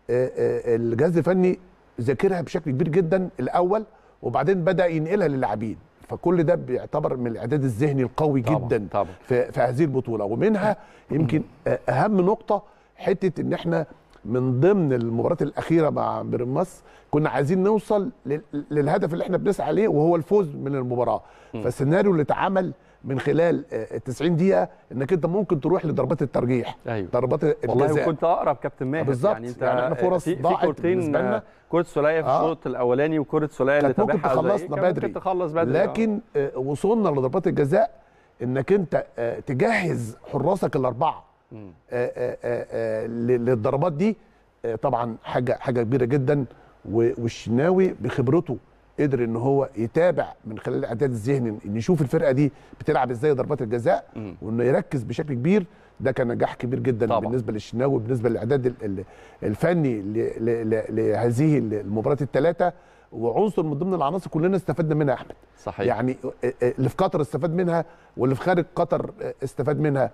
آه، آه، الجهاز الفني ذاكرها بشكل كبير جدا الاول وبعدين بدا ينقلها للاعبين فكل ده بيعتبر من الاعداد الذهني القوي طبعاً، جدا طبعاً. في, في هذه البطوله ومنها يمكن آه، اهم نقطه حته ان احنا من ضمن المباراه الاخيره مع بيراميدز كنا عايزين نوصل لل- للهدف اللي احنا بنسعى عليه وهو الفوز من المباراه فالسيناريو اللي اتعمل من خلال آه، 90 دقيقه انك انت ممكن تروح لضربات الترجيح ايوه ضربات والله الجزاء وكنت اقرب كابتن ماهر بالظبط. يعني انت يعني احنا فرص في, في ضاعت كورتين بالنسبة لنا. كره سوليه في آه. الشوط الاولاني وكره سوليه اللي كانت ممكن تابعها زي- تخلصنا كان بدري ممكن تخلص بدري آه. لكن آه، وصلنا لضربات الجزاء انك انت آه، تجهز حراسك الاربعه مم. آه، آه، آه، آه، ل- للضربات دي آه، طبعا حاجه حاجه كبيره جدا و- والشناوي بخبرته قدر ان هو يتابع من خلال الاعداد الذهني ان يشوف الفرقه دي بتلعب ازاي ضربات الجزاء مم. وانه يركز بشكل كبير ده كان نجاح كبير جدا طبعا. طبعا. بالنسبه للشناوي وبالنسبه للاعداد ال- ال- الفني ل- ل- ل- لهذه المباريات الثلاثه وعنصر من ضمن العناصر كلنا استفدنا منها يا احمد صحيح يعني اللي في قطر استفاد منها واللي في خارج قطر استفاد منها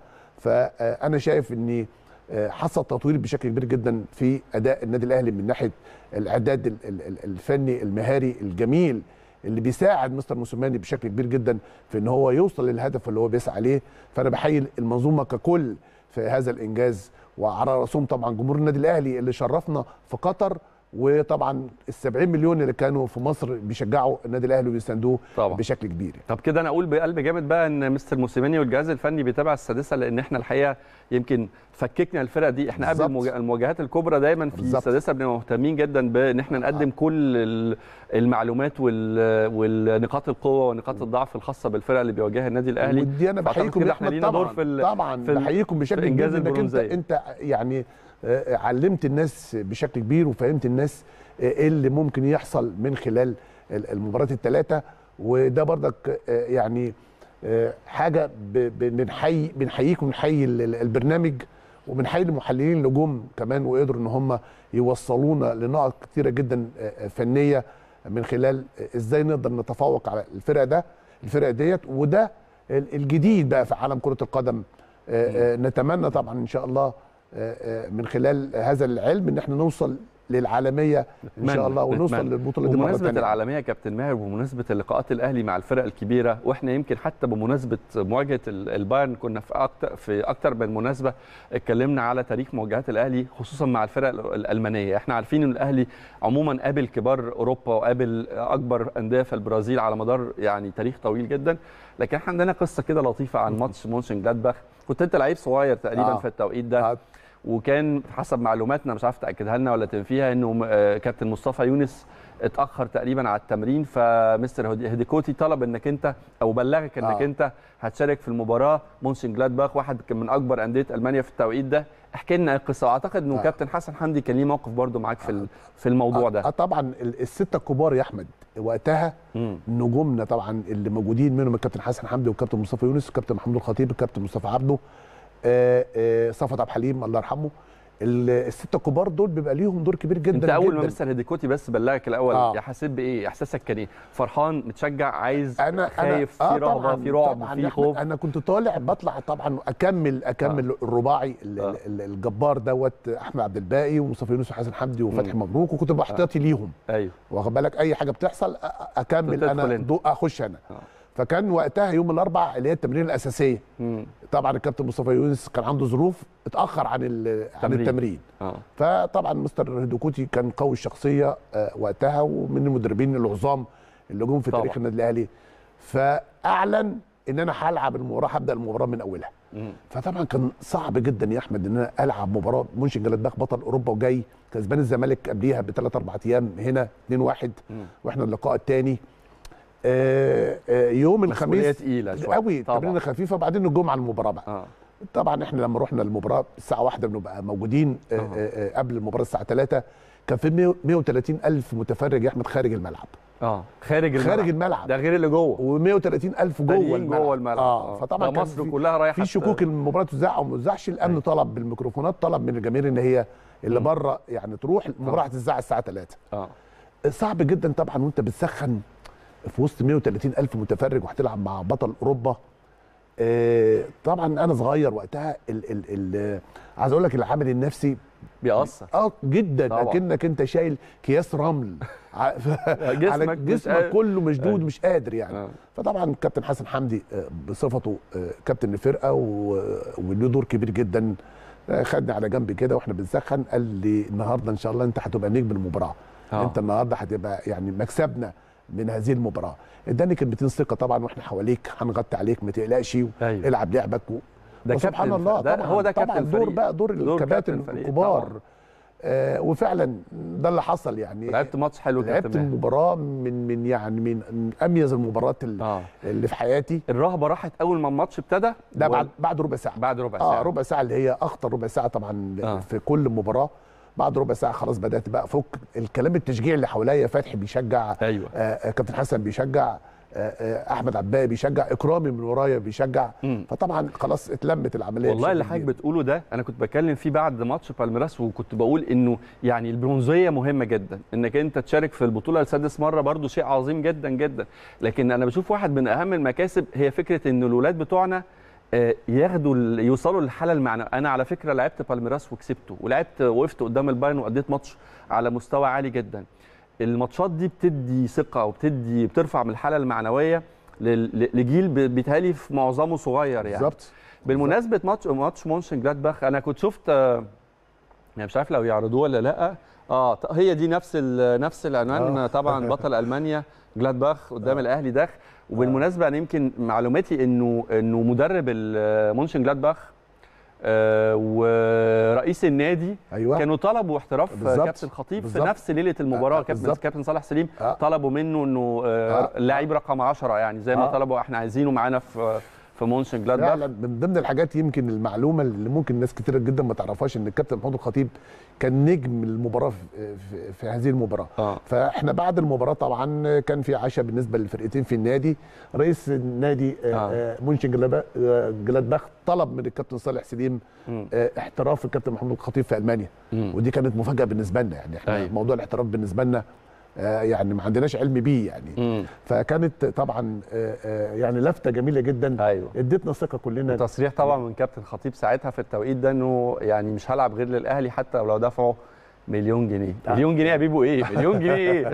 فانا شايف ان حصل تطوير بشكل كبير جدا في اداء النادي الاهلي من ناحيه الاعداد ال- ال- ال- الفني المهاري الجميل اللي بيساعد مستر موسيماني بشكل كبير جدا في ان هو يوصل للهدف اللي هو بيسعى عليه فانا بحيي المنظومه ككل في هذا الانجاز وعلى راسهم طبعا جمهور النادي الاهلي اللي شرفنا في قطر وطبعا ال 70 مليون اللي كانوا في مصر بيشجعوا النادي الاهلي ويساندوه طبعا. بشكل كبير طب كده انا اقول بقلب جامد بقى ان مستر موسيماني والجهاز الفني بيتابع السادسه لان احنا الحقيقه يمكن فككنا الفرق دي احنا قبل بالظبط. المواجه- المواجهات الكبرى دايما في بالظبط. السادسه بنبقى مهتمين جدا بان احنا نقدم كل ال- المعلومات وال- والنقاط القوه ونقاط الضعف الخاصه بالفرق اللي بيواجهها النادي الاهلي ودي انا فأعتقد بحييكم كده يا احنا احمد لينا دور طبعا في ال- طبعا في ال- بحييكم بشكل في إنجاز كبير انك انت البرونزية. انت يعني آه، علمت الناس بشكل كبير وفهمت الناس آه، ايه اللي ممكن يحصل من خلال ال- المباريات الثلاثه وده برضك آه، يعني آه، حاجه ب- ب- بنحيي بنحييكم ونحيي ال- ال- البرنامج وبنحيي المحللين اللي جم كمان وقدروا ان هم يوصلونا لنقط كتيره جدا آه، آه، فنيه من خلال آه، ازاي نقدر نتفوق على الفرق ده الفرق ديت وده ال- الجديد بقى في عالم كره القدم آه، آه، نتمنى طبعا ان شاء الله آه، آه، من خلال هذا العلم ان احنا نوصل للعالميه ان شاء نتمنى- الله ونوصل نتمنى. للبطوله دي مره بمناسبة ثانيه العالمية يا كابتن ماهر وبمناسبة اللقاءات الأهلي مع الفرق الكبيرة وإحنا يمكن حتى بمناسبة مواجهة ال- البايرن كنا في أكتر في أكتر من مناسبة اتكلمنا على تاريخ مواجهات الأهلي خصوصا مع الفرق ال- الألمانية، إحنا عارفين إن الأهلي عموما قابل كبار أوروبا وقابل أكبر أندية في البرازيل على مدار يعني تاريخ طويل جدا، لكن إحنا عندنا قصة كده لطيفة عن ماتش مونشن جلادباخ، كنت أنت لعيب صغير تقريبا آه. في التوقيت ده آه. وكان حسب معلوماتنا مش عارف تاكدها لنا ولا تنفيها انه آه، كابتن مصطفى يونس اتاخر تقريبا على التمرين فمستر هدي- هديكوتي طلب انك انت او بلغك انك آه. انت هتشارك في المباراه مونشن جلادباخ واحد كان من اكبر انديه المانيا في التوقيت ده احكي لنا ايه القصه واعتقد انه آه. كابتن حسن حمدي كان ليه موقف برده معاك في ال- في الموضوع آه ده طبعا ال- السته الكبار يا احمد وقتها مم. نجومنا طبعا اللي موجودين منهم الكابتن حسن حمدي والكابتن مصطفى يونس والكابتن محمود الخطيب الكابتن مصطفى عبده آه، آه، صفوت عبد الحليم الله يرحمه ال- السته الكبار دول بيبقى ليهم دور كبير جدا انت اول ما جداً. مستر هديكوتي بس بلغك الاول آه. يا حسيت بايه احساسك كان ايه فرحان متشجع عايز انا خايف أنا في رهبه طبعاً- في رعب طبعاً في يا أحمد، خوف انا كنت طالع بطلع طبعا اكمل اكمل آه. الرباعي ال- آه. ال- الجبار دوت احمد عبد الباقي ومصطفى يونس وحسن حمدي وفتحي مبروك وكنت باحتياطي ليهم ايوه واخد بالك اي حاجه بتحصل أ- أ- اكمل تدخل انا انت. دو اخش انا آه. فكان وقتها يوم الاربع اللي هي التمرين الاساسيه مم. طبعا الكابتن مصطفى يونس كان عنده ظروف اتاخر عن ال- عن تمرين. التمرين اه فطبعا مستر هدوكوتي كان قوي الشخصيه آه، وقتها ومن المدربين العظام اللي جم في طبعاً. تاريخ النادي الاهلي فاعلن ان انا هلعب المباراه هبدا المباراه من اولها مم. فطبعا كان صعب جدا يا احمد ان انا العب مباراه مونشن جلادباخ بطل اوروبا وجاي كسبان الزمالك قبليها بثلاث اربع ايام هنا 2 1 مم. واحنا اللقاء الثاني آه آه يوم مسؤولية الخميس تقيلة شوية. قوي طبعاً. تمرين خفيفه بعدين الجمعه المباراه بقى اه طبعا احنا لما رحنا المباراه الساعه واحدة بنبقى موجودين آه، آه. آه، آه، قبل المباراه الساعه 3 كان في 100 130 الف متفرج يا احمد خارج الملعب اه خارج الملعب خارج الملعب ده غير اللي جوه و130 الف جوه تانيين الملعب جوه الملعب اه فطبعا ده كان مصر في- كلها رايحه في شكوك إن المباراه تذاع او ما تذاعش الامن طلب بالميكروفونات طلب من الجماهير ان هي اللي مم. بره يعني تروح المباراه هتذاع الساعه 3 اه صعب جدا طبعا وانت بتسخن في وسط 130 الف متفرج وهتلعب مع بطل اوروبا آه، طبعا انا صغير وقتها ال ال ال عايز اقول لك العامل النفسي بيأثر اه جدا طبعاً. اكنك انت شايل اكياس رمل ع- على جسمك مش جسمك قادر. كله مشدود أيوة. مش قادر يعني آه. فطبعا كابتن حسن حمدي آه، بصفته آه، كابتن الفرقه و- وله دور كبير جدا آه، خدني على جنب كده واحنا بنسخن قال لي النهارده ان شاء الله انت هتبقى نجم المباراه آه. انت النهارده هتبقى يعني مكسبنا من هذه المباراه اداني كلمتين ثقه طبعا واحنا حواليك هنغطي عليك ما تقلقش أيوة. العب لعبك و... ده وسبحان كابتن الله ده طبعا هو ده طبعا كابتن دور الفريق. بقى دور دور الكباتن كابتن الفريق الكبار طبعاً. آه وفعلا ده اللي حصل يعني لعبت ماتش حلو لعبت كابتن ماهر. المباراه من من يعني من من اميز المباريات ال- اه اللي في حياتي الرهبه راحت اول ما الماتش ابتدى ده و- بعد بعد ربع ساعه بعد ربع ساعه اه ربع ساعه اللي هي اخطر ربع ساعه طبعا آه. في كل مباراه بعد ربع ساعه خلاص بدات بقى افك الكلام التشجيع اللي حواليا فتحي بيشجع ايوه آه آه، كابتن حسن بيشجع آه آه احمد عباية بيشجع اكرامي من ورايا بيشجع مم. فطبعا خلاص اتلمت العمليه والله بشكل اللي حضرتك كبير. بتقوله ده انا كنت بتكلم فيه بعد ماتش بالميراس وكنت بقول انه يعني البرونزيه مهمه جدا انك انت تشارك في البطوله لسادس مره برضو شيء عظيم جدا جدا لكن انا بشوف واحد من اهم المكاسب هي فكره ان الولاد بتوعنا آه، ياخدوا ال- يوصلوا للحاله المعنويه انا على فكره لعبت بالميراس وكسبته ولعبت وقفت قدام البايرن واديت ماتش على مستوى عالي جدا الماتشات دي بتدي ثقه وبتدي بترفع من الحاله المعنويه لل- ل- لجيل ب- بيتهيألي في معظمه صغير يعني بالظبط بالمناسبه ماتش ماتش مونشن جلادباخ انا كنت شفت آه، يعني مش عارف لو يعرضوه ولا لا اه ط- هي دي نفس ال- نفس العنوان آه. طبعا بطل المانيا جلادباخ قدام الاهلي داخ وبالمناسبه انا يمكن معلوماتي انه انه مدرب ال- مونشن جلادباخ آه، ورئيس النادي ايوه كانوا طلبوا احتراف بالظبط. كابتن خطيب في بالظبط. نفس ليله المباراه آه، كابتن بالظبط. كابتن صالح سليم آه. طلبوا منه انه آه، آه. اللاعب رقم 10 يعني زي ما آه. طلبوا احنا عايزينه معانا في في مونشن جلادباخ فعلا من ضمن الحاجات يمكن المعلومه اللي ممكن ناس كتيره جدا ما تعرفهاش ان الكابتن محمود الخطيب كان نجم المباراه في, في, في هذه المباراه اه فاحنا بعد المباراه طبعا كان في عشاء بالنسبه للفرقتين في النادي رئيس النادي آه. آه. مونشن جلابا- آه، جلادباخ طلب من الكابتن صالح سليم مم. آه، احتراف الكابتن محمود الخطيب في المانيا مم. ودي كانت مفاجاه بالنسبه لنا يعني احنا أيوة. موضوع الاحتراف بالنسبه لنا آه، يعني ما عندناش علم بيه يعني مم. فكانت طبعا آه، آه، يعني لفته جميله جدا ايوه ادتنا ثقه كلنا تصريح طبعا من كابتن خطيب ساعتها في التوقيت ده انه يعني مش هلعب غير للاهلي حتى لو دفعوا مليون جنيه مليون جنيه يا بيبو ايه مليون جنيه ايه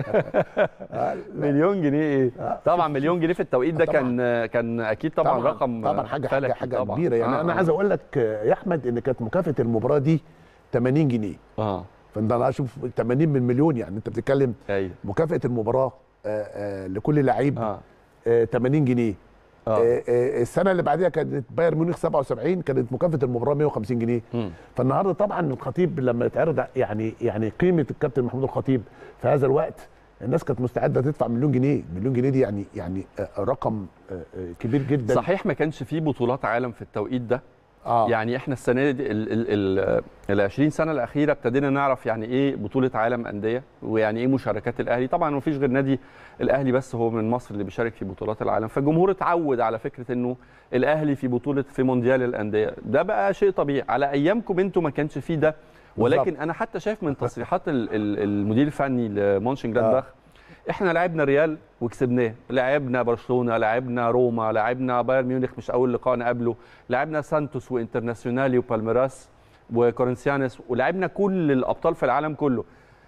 مليون جنيه ايه طبعا مليون جنيه في التوقيت ده طبعاً. كان كان اكيد طبعا, رقم طبعا حاجه حاجه, فلكي حاجة طبعاً. كبيره يعني آه، انا آه. عايز اقول لك آه، يا احمد ان كانت مكافاه المباراه دي 80 جنيه اه فانت انا اشوف 80 من مليون يعني انت بتتكلم ايوه مكافاه المباراه آه، آه، لكل لعيب اه آه، 80 جنيه اه آه، آه، السنه اللي بعديها كانت بايرن ميونخ 77 كانت مكافاه المباراه 150 جنيه مم. فالنهارده طبعا الخطيب لما يتعرض يعني يعني قيمه الكابتن محمود الخطيب في هذا الوقت الناس كانت مستعده تدفع مليون جنيه مليون جنيه دي يعني يعني آه، رقم آه، آه، كبير جدا صحيح ما كانش فيه بطولات عالم في التوقيت ده اه يعني احنا السنه دي ال ال ال ال 20 سنه الاخيره ابتدينا نعرف يعني ايه بطوله عالم انديه ويعني ايه مشاركات الاهلي طبعا ما فيش غير نادي الاهلي بس هو من مصر اللي بيشارك في بطولات العالم فالجمهور اتعود على فكره انه الاهلي في بطوله في مونديال الانديه ده بقى شيء طبيعي على ايامكم انتوا ما كانش فيه ده ولكن بالظبط. انا حتى شايف من تصريحات ال- ال- المدير الفني لمونشن جلادباخ احنا لعبنا ريال وكسبناه لعبنا برشلونه لعبنا روما لعبنا بايرن ميونخ مش اول لقاء نقابله لعبنا سانتوس وانترناسيونالي وبالميراس وكورنسيانس ولعبنا كل الابطال في العالم كله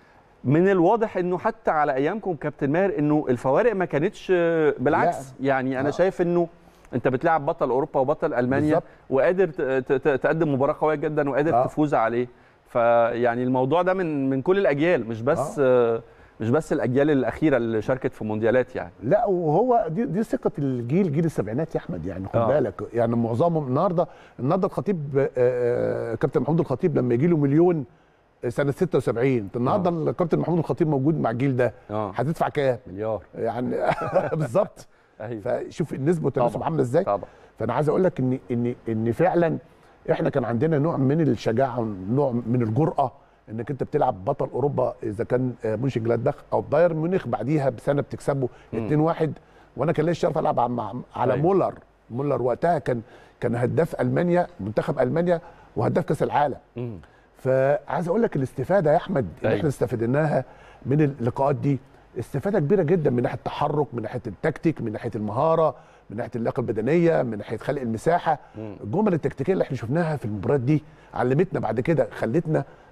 من الواضح انه حتى على ايامكم كابتن ماهر انه الفوارق ما كانتش بالعكس يعني انا آه. شايف انه انت بتلعب بطل اوروبا وبطل المانيا بالظبط. وقادر ت- ت- ت- تقدم مباراه قويه جدا وقادر آه. تفوز عليه فيعني الموضوع ده من من كل الاجيال مش بس آه. مش بس الاجيال الاخيره اللي شاركت في مونديالات يعني لا وهو دي دي ثقه الجيل جيل السبعينات يا احمد يعني خد آه. بالك يعني معظمهم النهارده النهارده الخطيب آه، آه، كابتن محمود الخطيب لما يجي له مليون سنه 76 النهارده الكابتن محمود الخطيب موجود مع الجيل ده اه هتدفع كام؟ مليار يعني بالظبط ايوه فشوف النسبه والتناسب طبعاً. عامله ازاي طبعا فانا عايز اقول لك ان ان ان فعلا احنا كان عندنا نوع من الشجاعه ونوع من الجرأه انك انت بتلعب بطل اوروبا اذا كان آه، مونشن جلادباخ او بايرن ميونخ بعديها بسنه بتكسبه 2-1 وانا كان ليا الشرف العب مع على أيوة. مولر مولر وقتها كان كان هداف المانيا منتخب المانيا وهداف كاس العالم مم. فعايز اقول لك الاستفاده يا احمد اللي أيوة. احنا استفدناها من اللقاءات دي استفاده كبيره جدا من ناحيه التحرك من ناحيه التكتيك من ناحيه المهاره من ناحيه اللياقه البدنيه من ناحيه خلق المساحه مم. الجمل التكتيكيه اللي احنا شفناها في المباريات دي علمتنا بعد كده خلتنا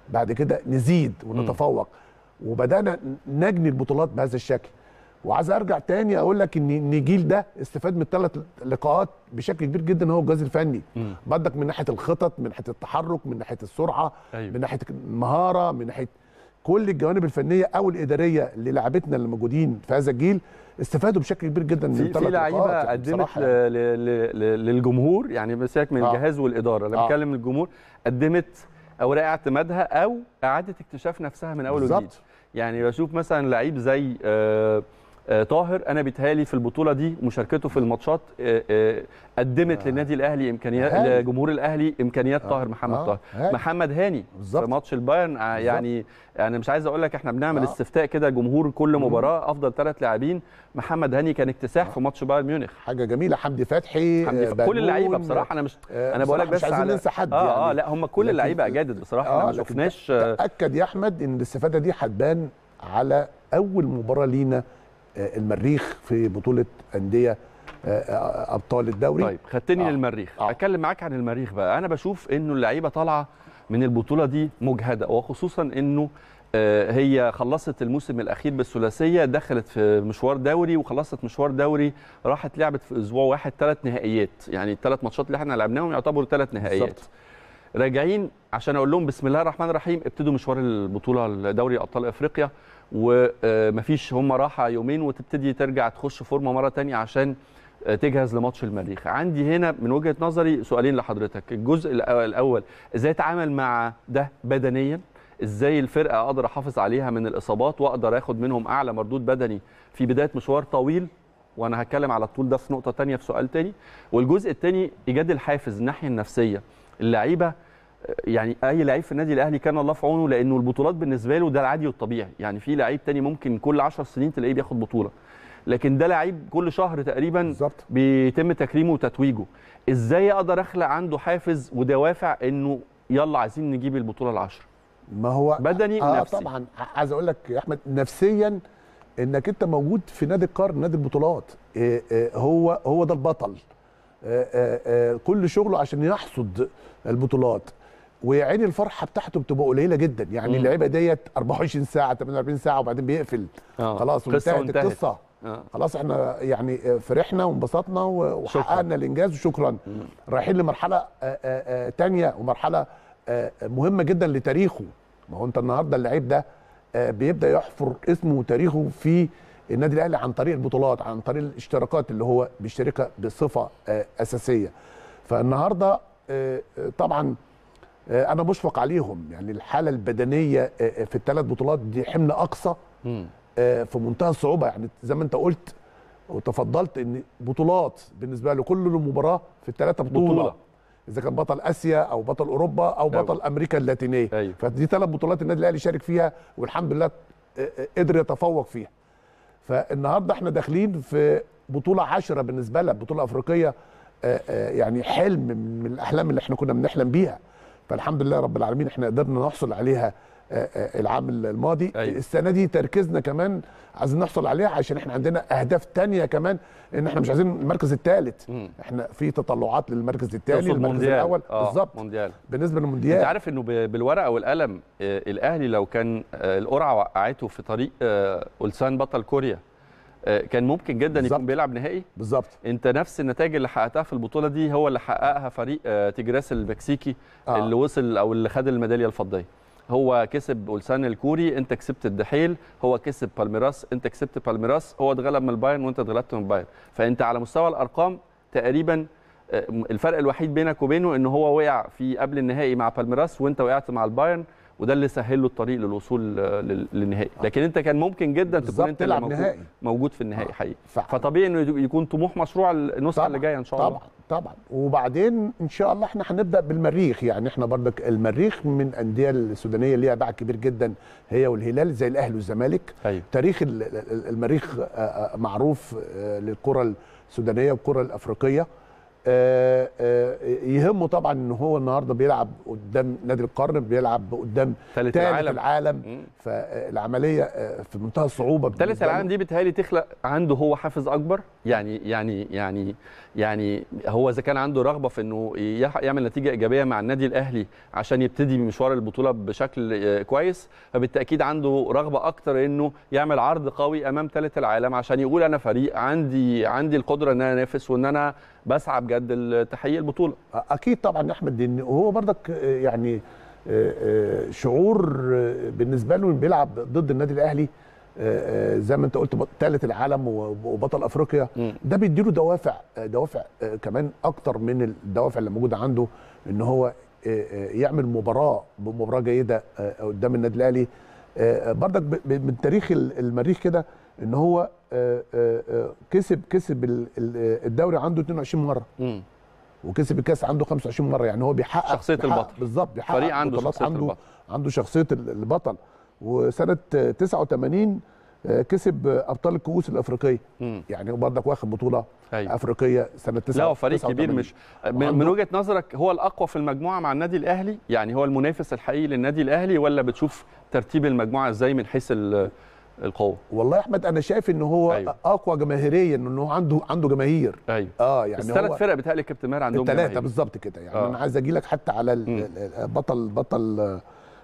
بعد كده نزيد ونتفوق وبدانا نجني البطولات بهذا الشكل وعايز ارجع تاني اقول لك ان ان الجيل ده استفاد من الثلاث لقاءات بشكل كبير جدا هو الجهاز الفني مم. بدك من ناحيه الخطط من ناحيه التحرك من ناحيه السرعه أيوة. من ناحيه المهاره من ناحيه كل الجوانب الفنيه او الاداريه اللي لعبتنا اللي موجودين في هذا الجيل استفادوا بشكل كبير جدا من في الثلاث في لعيبه لقاءات يعني قدمت بصراحة ل- يعني. ل- ل- للجمهور يعني مساك من آه. الجهاز والاداره انا آه. بتكلم الجمهور قدمت اوراق اعتمادها او اعاده اكتشاف نفسها من اول وجديد بالظبط. يعني بشوف مثلا لعيب زي آه، آه، طاهر انا بيتهيألي في البطوله دي مشاركته في الماتشات آه، آه، قدمت للنادي الاهلي امكانيات هايل. لجمهور الاهلي امكانيات آه. طاهر محمد آه. طاهر هايل. محمد هاني بالظبط. في ماتش البايرن آه، يعني انا مش عايز اقول لك احنا بنعمل آه. استفتاء كده جمهور كل مباراه افضل ثلاث لاعبين محمد هاني كان اكتساح في ماتش بايرن ميونخ حاجه جميله حمدي فتحي حمدي آه، ف- كل اللعيبه بنون، بصراحه انا مش آه، انا بقول لك بصراحة بس مش عايزين على ننسى حد اه اه يعني. لا هم كل لكن- اللعيبه اجادت بصراحه احنا ما لكن شفناش تاكد يا احمد ان الاستفاده دي هتبان على اول مباراه لينا آه، المريخ في بطوله انديه آه، آه، ابطال الدوري طيب خدتني آه. آه. للمريخ آه. آه. اتكلم معاك عن المريخ بقى انا بشوف انه اللعيبه طالعه من البطوله دي مجهده وخصوصا انه آه، هي خلصت الموسم الاخير بالثلاثيه دخلت في مشوار دوري وخلصت مشوار دوري راحت لعبت في اسبوع واحد ثلاث نهائيات يعني الثلاث ماتشات اللي احنا لعبناهم يعتبروا ثلاث نهائيات بالظبط. راجعين عشان اقول لهم بسم الله الرحمن الرحيم ابتدوا مشوار البطوله دوري ابطال افريقيا ومفيش هم راحه يومين وتبتدي ترجع تخش فورمه مره تانية عشان آه، تجهز لماتش المريخ عندي هنا من وجهه نظري سؤالين لحضرتك الجزء الأول- الاول ازاي اتعامل مع ده بدنيا ازاي الفرقه اقدر احافظ عليها من الاصابات واقدر اخد منهم اعلى مردود بدني في بدايه مشوار طويل وانا هتكلم على الطول ده في نقطه تانية في سؤال تاني والجزء الثاني ايجاد الحافز الناحيه النفسيه اللعيبه يعني اي لعيب في النادي الاهلي كان الله في عونه لانه البطولات بالنسبه له ده العادي والطبيعي يعني في لعيب تاني ممكن كل 10 سنين تلاقيه بياخد بطوله لكن ده لعيب كل شهر تقريبا بالظبط بيتم تكريمه وتتويجه ازاي اقدر اخلق عنده حافز ودوافع انه يلا عايزين نجيب البطوله العشرة ما هو بدني اه ونفسي. طبعا عايز اقول لك يا احمد نفسيا انك انت موجود في نادي القرن نادي البطولات آه، آه، هو هو ده البطل آه، آه، آه، كل شغله عشان يحصد البطولات ويا عيني الفرحه بتاعته بتبقى قليله جدا يعني مم. اللعيبه ديت 24 ساعه 48 ساعه وبعدين بيقفل آه. خلاص قصة وانتهت وانتهت. القصه آه. خلاص احنا يعني فرحنا وانبسطنا و- شكراً. وحققنا الانجاز وشكرا رايحين لمرحله آه، آه، آه، تانية ومرحله آه، مهمه جدا لتاريخه ما هو انت النهارده اللعيب ده آه، بيبدا يحفر اسمه وتاريخه في النادي الاهلي عن طريق البطولات عن طريق الاشتراكات اللي هو بيشتركها بصفه آه، اساسيه فالنهارده آه، آه، طبعا آه، انا مشفق عليهم يعني الحاله البدنيه آه، آه، في الثلاث بطولات دي حمل اقصى مم. آه، في منتهى الصعوبه يعني زي ما انت قلت وتفضلت ان بطولات بالنسبه له كل مباراه في الثلاثه بطوله, بطولة. بطولة. اذا كان بطل اسيا او بطل اوروبا او أيوة. بطل امريكا اللاتينيه أيوة. فدي ثلاث بطولات النادي الاهلي شارك فيها والحمد لله آه، آه، قدر يتفوق فيها فالنهارده احنا داخلين في بطوله عشرة بالنسبه لنا بطوله افريقيه آه، آه، يعني حلم من الاحلام اللي احنا كنا بنحلم بيها فالحمد لله رب العالمين احنا قدرنا نحصل عليها آه، آه، العام الماضي أيوة. السنه دي تركيزنا كمان عايزين نحصل عليها عشان احنا عندنا اهداف تانية كمان ان احنا مش عايزين المركز الثالث مم. احنا في تطلعات للمركز الثاني تقصد المركز مونديال. الاول آه، بالظبط مونديال بالنسبه انت للمونديال عارف انه ب- بالورقه والقلم آه، الاهلي لو كان آه، القرعه وقعته في طريق آه، اولسان بطل كوريا آه، كان ممكن جدا بالظبط. يكون بيلعب نهائي بالظبط انت نفس النتائج اللي حققتها في البطوله دي هو اللي حققها فريق آه، تيجراس المكسيكي آه. آه. اللي وصل او اللي خد الميداليه الفضيه هو كسب اولسان الكوري انت كسبت الدحيل هو كسب بالميراس انت كسبت بالميراس هو اتغلب من البايرن وانت اتغلبت من البايرن فانت على مستوى الارقام تقريبا آه، الفرق الوحيد بينك وبينه ان هو وقع في قبل النهائي مع بالميراس وانت وقعت مع البايرن وده اللي سهل له الطريق للوصول آه، لل- للنهائي لكن انت كان ممكن جدا تكون بالظبط انت اللي تلعب موجود, نهائي. موجود في النهائي آه. حقيقي ف- فطبيعي انه يكون طموح مشروع النسخه اللي جايه ان شاء الله طبعا طبعا وبعدين ان شاء الله احنا هنبدا بالمريخ يعني احنا برضك المريخ من الانديه السودانيه اللي ليها باع كبير جدا هي والهلال زي الاهلي والزمالك ايوه تاريخ ال- ال- المريخ آه، آه، معروف آه، للكره السودانيه والكره الافريقيه آه، آه، يهمه طبعا ان هو النهارده بيلعب قدام نادي القرن بيلعب قدام ثالث ثالث العالم العالم مم. فالعمليه آه، في منتهى الصعوبه ثالث بالنسبة له. العالم دي بتهيألي تخلق عنده هو حافز اكبر يعني يعني يعني يعني هو اذا كان عنده رغبه في انه يح- يعمل نتيجه ايجابيه مع النادي الاهلي عشان يبتدي مشوار البطوله بشكل آه، كويس فبالتاكيد عنده رغبه اكتر انه يعمل عرض قوي امام ثالث العالم عشان يقول انا فريق عندي عندي القدره ان انا انافس وان انا بسعى بجد لتحقيق البطوله اكيد طبعا يا احمد لان هو برضك آه، يعني آه، آه، شعور آه، بالنسبه له إنه بيلعب ضد النادي الاهلي آه، آه، زي ما انت قلت ثالث العالم وبطل افريقيا مم. ده بيديله دوافع آه، دوافع آه، كمان اكتر من الدوافع اللي موجوده عنده ان هو آه، آه، يعمل مباراه مباراه جيده آه، قدام النادي الاهلي آه، برضك ب- ب- من تاريخ ال- المريخ كده ان هو آه، آه، آه، كسب كسب ال- ال- الدوري عنده 22 مره مم. وكسب الكاس عنده 25 مره يعني هو بيحقق شخصية بيحقق- البطل. بالظبط بيحقق فريق عنده بطولات، شخصية عنده البطل. عنده شخصيه ال- البطل وسنه 89 آه، كسب آه، ابطال الكؤوس الافريقيه مم. يعني هو برضك واخد بطوله أيوة. افريقيه سنه 9 لا هو فريق كبير مش من, من وعنده- وجهه نظرك هو الاقوى في المجموعه مع النادي الاهلي يعني هو المنافس الحقيقي للنادي الاهلي ولا بتشوف ترتيب المجموعه ازاي من حيث ال- القوه والله يا احمد انا شايف ان هو أيوة. اقوى جماهيريا ان هو عنده عنده جماهير ايوه اه يعني بس ثلاث هو فرق بتهيألي كابتن ماهر عندهم الثلاثه جماهير. بالظبط كده يعني آه. انا عايز اجي لك حتى على ال- مم. ال- بطل بطل آه،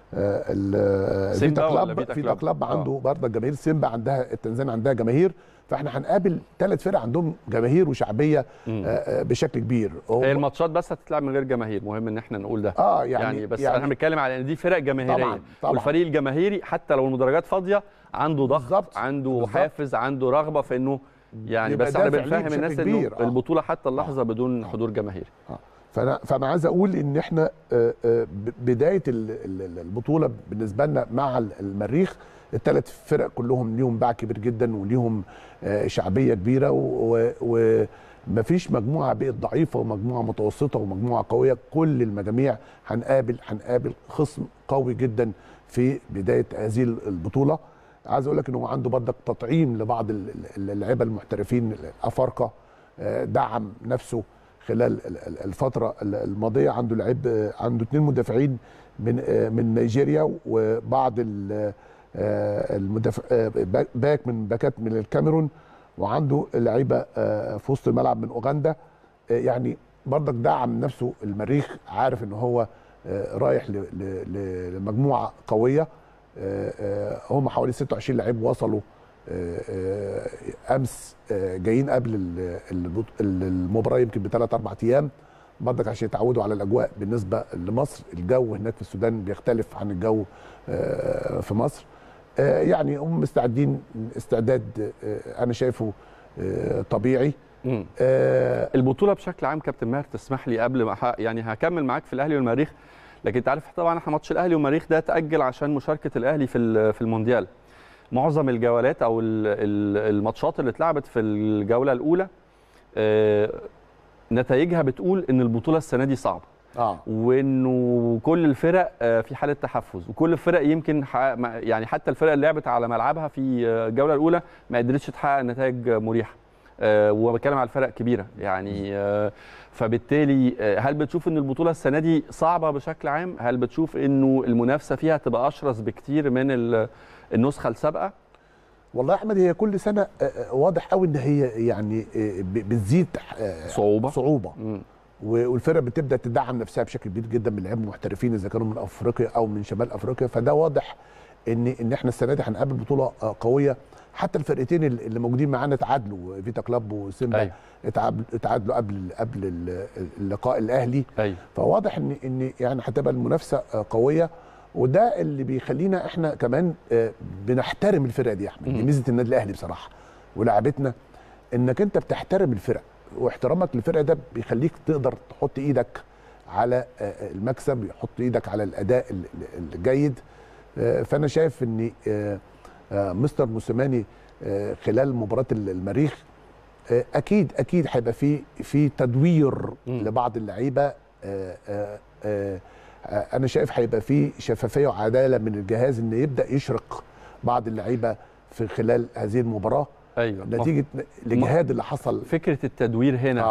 ال- سيمبا فيتا ولا كلاب فيتا فيتا كلاب؟ كلاب آه. عنده برضه جماهير سيمبا عندها التنزانيا عندها جماهير فاحنا هنقابل ثلاث فرق عندهم جماهير وشعبيه مم. آه، آه، بشكل كبير هو- هي الماتشات بس هتتلعب من غير جماهير مهم ان احنا نقول ده اه يعني, يعني, يعني بس يعني احنا بنتكلم على ان دي فرق جماهيريه طبعاً، طبعاً. والفريق الجماهيري حتى لو المدرجات فاضيه عنده ضغط بالظبط، عنده بالظبط. حافز عنده رغبه في انه يعني يبقى بس احنا دافع ليه بنفهم بشكل الناس كبير. انه آه. البطوله حتى اللحظه بدون حضور جماهيري فانا فانا عايز اقول ان احنا آه، آه، ب- بدايه ال- ال- ال- البطوله بالنسبه لنا مع ال- المريخ الثلاث فرق كلهم ليهم باع كبير جدا وليهم آه، شعبيه كبيره ومفيش مجموعه بقت ضعيفه ومجموعه متوسطه ومجموعه قويه كل المجاميع هنقابل هنقابل خصم قوي جدا في بدايه هذه البطوله عايز اقول لك ان هو عنده برضك تطعيم لبعض ال- ال- اللعيبه المحترفين الافارقه آه، دعم نفسه خلال ال- ال- الفتره ال- الماضيه عنده لعيب آه، عنده اثنين مدافعين من آه، من نيجيريا وبعض ال- آه، المدافع آه، باك- باك من باكات من الكاميرون وعنده لعيبه آه، في وسط الملعب من اوغندا آه، يعني برضك دعم نفسه المريخ عارف ان هو آه، رايح ل- ل- ل- لمجموعه قويه آه، آه، هم حوالي 26 لعيب وصلوا آه، آه، امس آه، جايين قبل ال- البط- المباراه يمكن بثلاث اربع ايام برضك عشان يتعودوا على الاجواء بالنسبه لمصر الجو هناك في السودان بيختلف عن الجو آه، في مصر آه، يعني هم مستعدين استعداد آه، انا شايفه آه، طبيعي مم. آه، البطوله بشكل عام كابتن ماهر تسمح لي قبل ما ح- يعني هكمل معاك في الاهلي والمريخ لكن انت عارف طبعا احنا ماتش الاهلي والمريخ ده تاجل عشان مشاركه الاهلي في ال- في المونديال معظم الجولات او ال- ال- الماتشات اللي اتلعبت في الجوله الاولى آه، نتائجها بتقول ان البطوله السنه دي صعبه اه وانه كل الفرق آه، في حاله تحفز وكل الفرق يمكن ح- ما- يعني حتى الفرق اللي لعبت على ملعبها في آه، الجوله الاولى ما قدرتش تحقق نتائج مريحه آه، وبتكلم على الفرق كبيره يعني آه، فبالتالي آه، هل بتشوف ان البطوله السنه دي صعبه بشكل عام هل بتشوف انه المنافسه فيها تبقى اشرس بكتير من ال- النسخه السابقه والله يا احمد هي كل سنه آه، آه، واضح قوي ان هي يعني آه، ب- بتزيد آه، صعوبه صعوبه مم. والفرق بتبدا تدعم نفسها بشكل كبير جدا من لعيبه محترفين اذا كانوا من افريقيا او من شمال افريقيا فده واضح ان ان احنا السنه دي هنقابل بطوله آه، قويه حتى الفرقتين اللي اللي موجودين معانا اتعادلوا فيتا كلاب وسيمبا أيوة. اتعادلوا اتعادلوا قبل قبل ال- اللقاء الاهلي ايوه فواضح ان ان يعني هتبقى المنافسه آه، قويه وده اللي بيخلينا احنا كمان آه، بنحترم الفرقه دي يا احمد دي مم. ميزه النادي الاهلي بصراحه ولاعبتنا انك انت بتحترم الفرق واحترامك للفرقه ده بيخليك تقدر تحط ايدك على آه، المكسب يحط ايدك على الاداء ال- ال- الجيد آه، فانا شايف ان آه، آه، مستر موسيماني آه، خلال مباراه ال- المريخ آه، اكيد اكيد هيبقى في في تدوير مم. لبعض اللعيبه آه، آه، آه، آه، انا شايف هيبقى في شفافيه وعداله من الجهاز ان يبدا يشرق بعض اللعيبه في خلال هذه المباراه ايوه نتيجه الاجهاد اللي حصل فكره التدوير هنا اه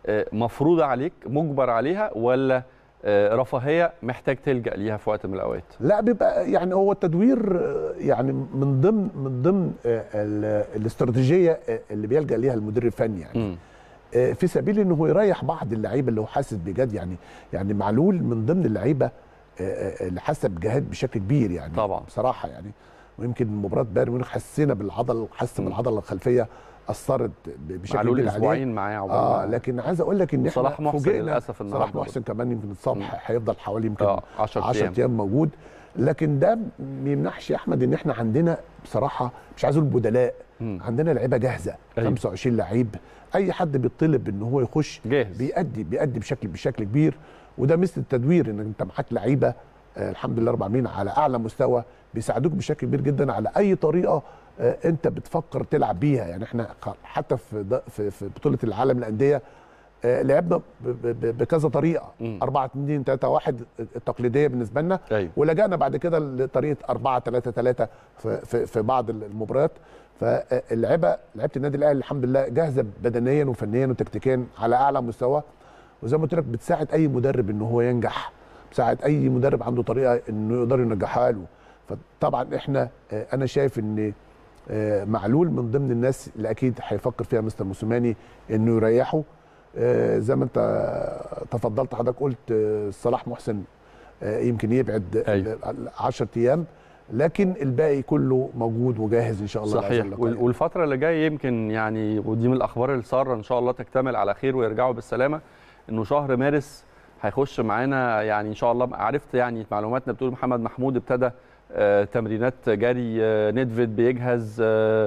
آه، مفروضه عليك مجبر عليها ولا آه، رفاهيه محتاج تلجا ليها في وقت من الاوقات لا بيبقى يعني هو التدوير آه، يعني من ضمن من ضمن آه، ال- الاستراتيجيه آه، اللي بيلجا ليها المدير الفني يعني مم. آه، في سبيل انه هو يريح بعض اللعيبه اللي هو حاسس بجد يعني يعني معلول من ضمن اللعيبه آه، آه، اللي حاسه بجهاد بشكل كبير يعني طبعا. بصراحه يعني ويمكن مباراه بايرن ميونخ حسينا بالعضله حس مم. بالعضله الخلفيه اثرت ب- بشكل معلول كبير عليه اسبوعين معاه عقبال اه ما- لكن عايز اقول لك ان احنا وصلاح محسن فوجئنا- للأسف النهاردة صلاح محسن كمان يمكن اتصاب مم. هيفضل حوالي يمكن اه 10 10 ايام ايام موجود لكن ده ما يمنعش يا احمد ان احنا عندنا بصراحه مش عايز اقول بدلاء مم. عندنا لعيبه جاهزه أيوة. 25 لعيب اي حد بيطلب ان هو يخش جاهز بيأدي بيأدي بشكل بشكل كبير وده مثل التدوير ان انت معاك لعيبه آه الحمد لله رب العالمين على اعلى مستوى بيساعدوك بشكل كبير جدا على اي طريقه آه انت بتفكر تلعب بيها يعني احنا خ- حتى في ده- في, في بطوله العالم للانديه آه لعبنا ب- ب- ب- بكذا طريقه مم. 4 2 3 1 التقليديه بالنسبه لنا ايوه ولجأنا بعد كده لطريقه 4 3 3 في, في, في بعض المباريات فاللعيبه لعيبه النادي الاهلي الحمد لله جاهزه بدنيا وفنيا وتكتيكيا على اعلى مستوى وزي ما قلت لك بتساعد اي مدرب ان هو ينجح بتساعد اي مدرب عنده طريقه انه يقدر ينجحها له فطبعا احنا آه، انا شايف ان آه، معلول من ضمن الناس اللي اكيد هيفكر فيها مستر موسيماني انه يريحه آه، زي ما انت تفضلت حضرتك قلت آه، صلاح محسن آه، يمكن يبعد أيوة. 10 ايام لكن الباقي كله موجود وجاهز ان شاء الله صحيح لهذا اللقاء وال- يعني. والفتره اللي جايه يمكن يعني ودي من الاخبار الساره ان شاء الله تكتمل على خير ويرجعوا بالسلامه انه شهر مارس هيخش معانا يعني ان شاء الله عرفت يعني معلوماتنا بتقول محمد محمود ابتدى آه، تمرينات جري آه، نيدفيد بيجهز آه،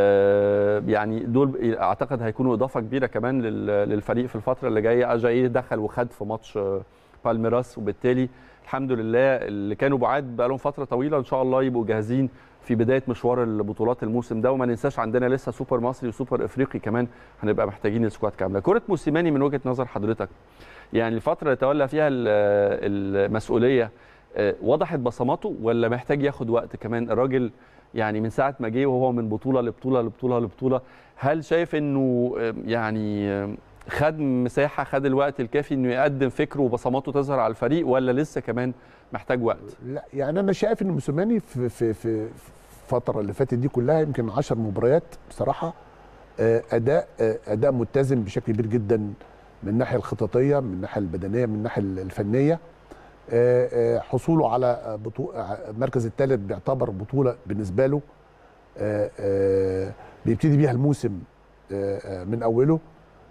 آه، يعني دول اعتقد هيكونوا اضافه كبيره كمان لل- للفريق في الفتره اللي جايه اجاي دخل وخد في ماتش آه، بالميراس وبالتالي الحمد لله اللي كانوا بعاد بقالهم فتره طويله ان شاء الله يبقوا جاهزين في بدايه مشوار البطولات الموسم ده وما ننساش عندنا لسه سوبر مصري وسوبر افريقي كمان هنبقى محتاجين السكواد كامله كره موسيماني من وجهه نظر حضرتك يعني الفتره اللي تولى فيها ال- المسؤوليه آه، وضحت بصماته ولا محتاج ياخد وقت كمان الراجل يعني من ساعه ما جه وهو من بطوله لبطوله لبطوله لبطوله هل شايف انه آه، يعني آه، خد مساحه خد الوقت الكافي انه يقدم فكره وبصماته تظهر على الفريق ولا لسه كمان محتاج وقت لا يعني انا شايف ان موسيماني في في في الفتره اللي فاتت دي كلها يمكن 10 مباريات بصراحه آه، اداء آه، اداء متزن بشكل كبير جدا من الناحيه الخططيه من الناحيه البدنيه من الناحيه الفنيه آه، آه، حصوله على بطوله المركز الثالث بيعتبر بطوله بالنسبه له آه، آه، بيبتدي بيها الموسم آه، آه، من اوله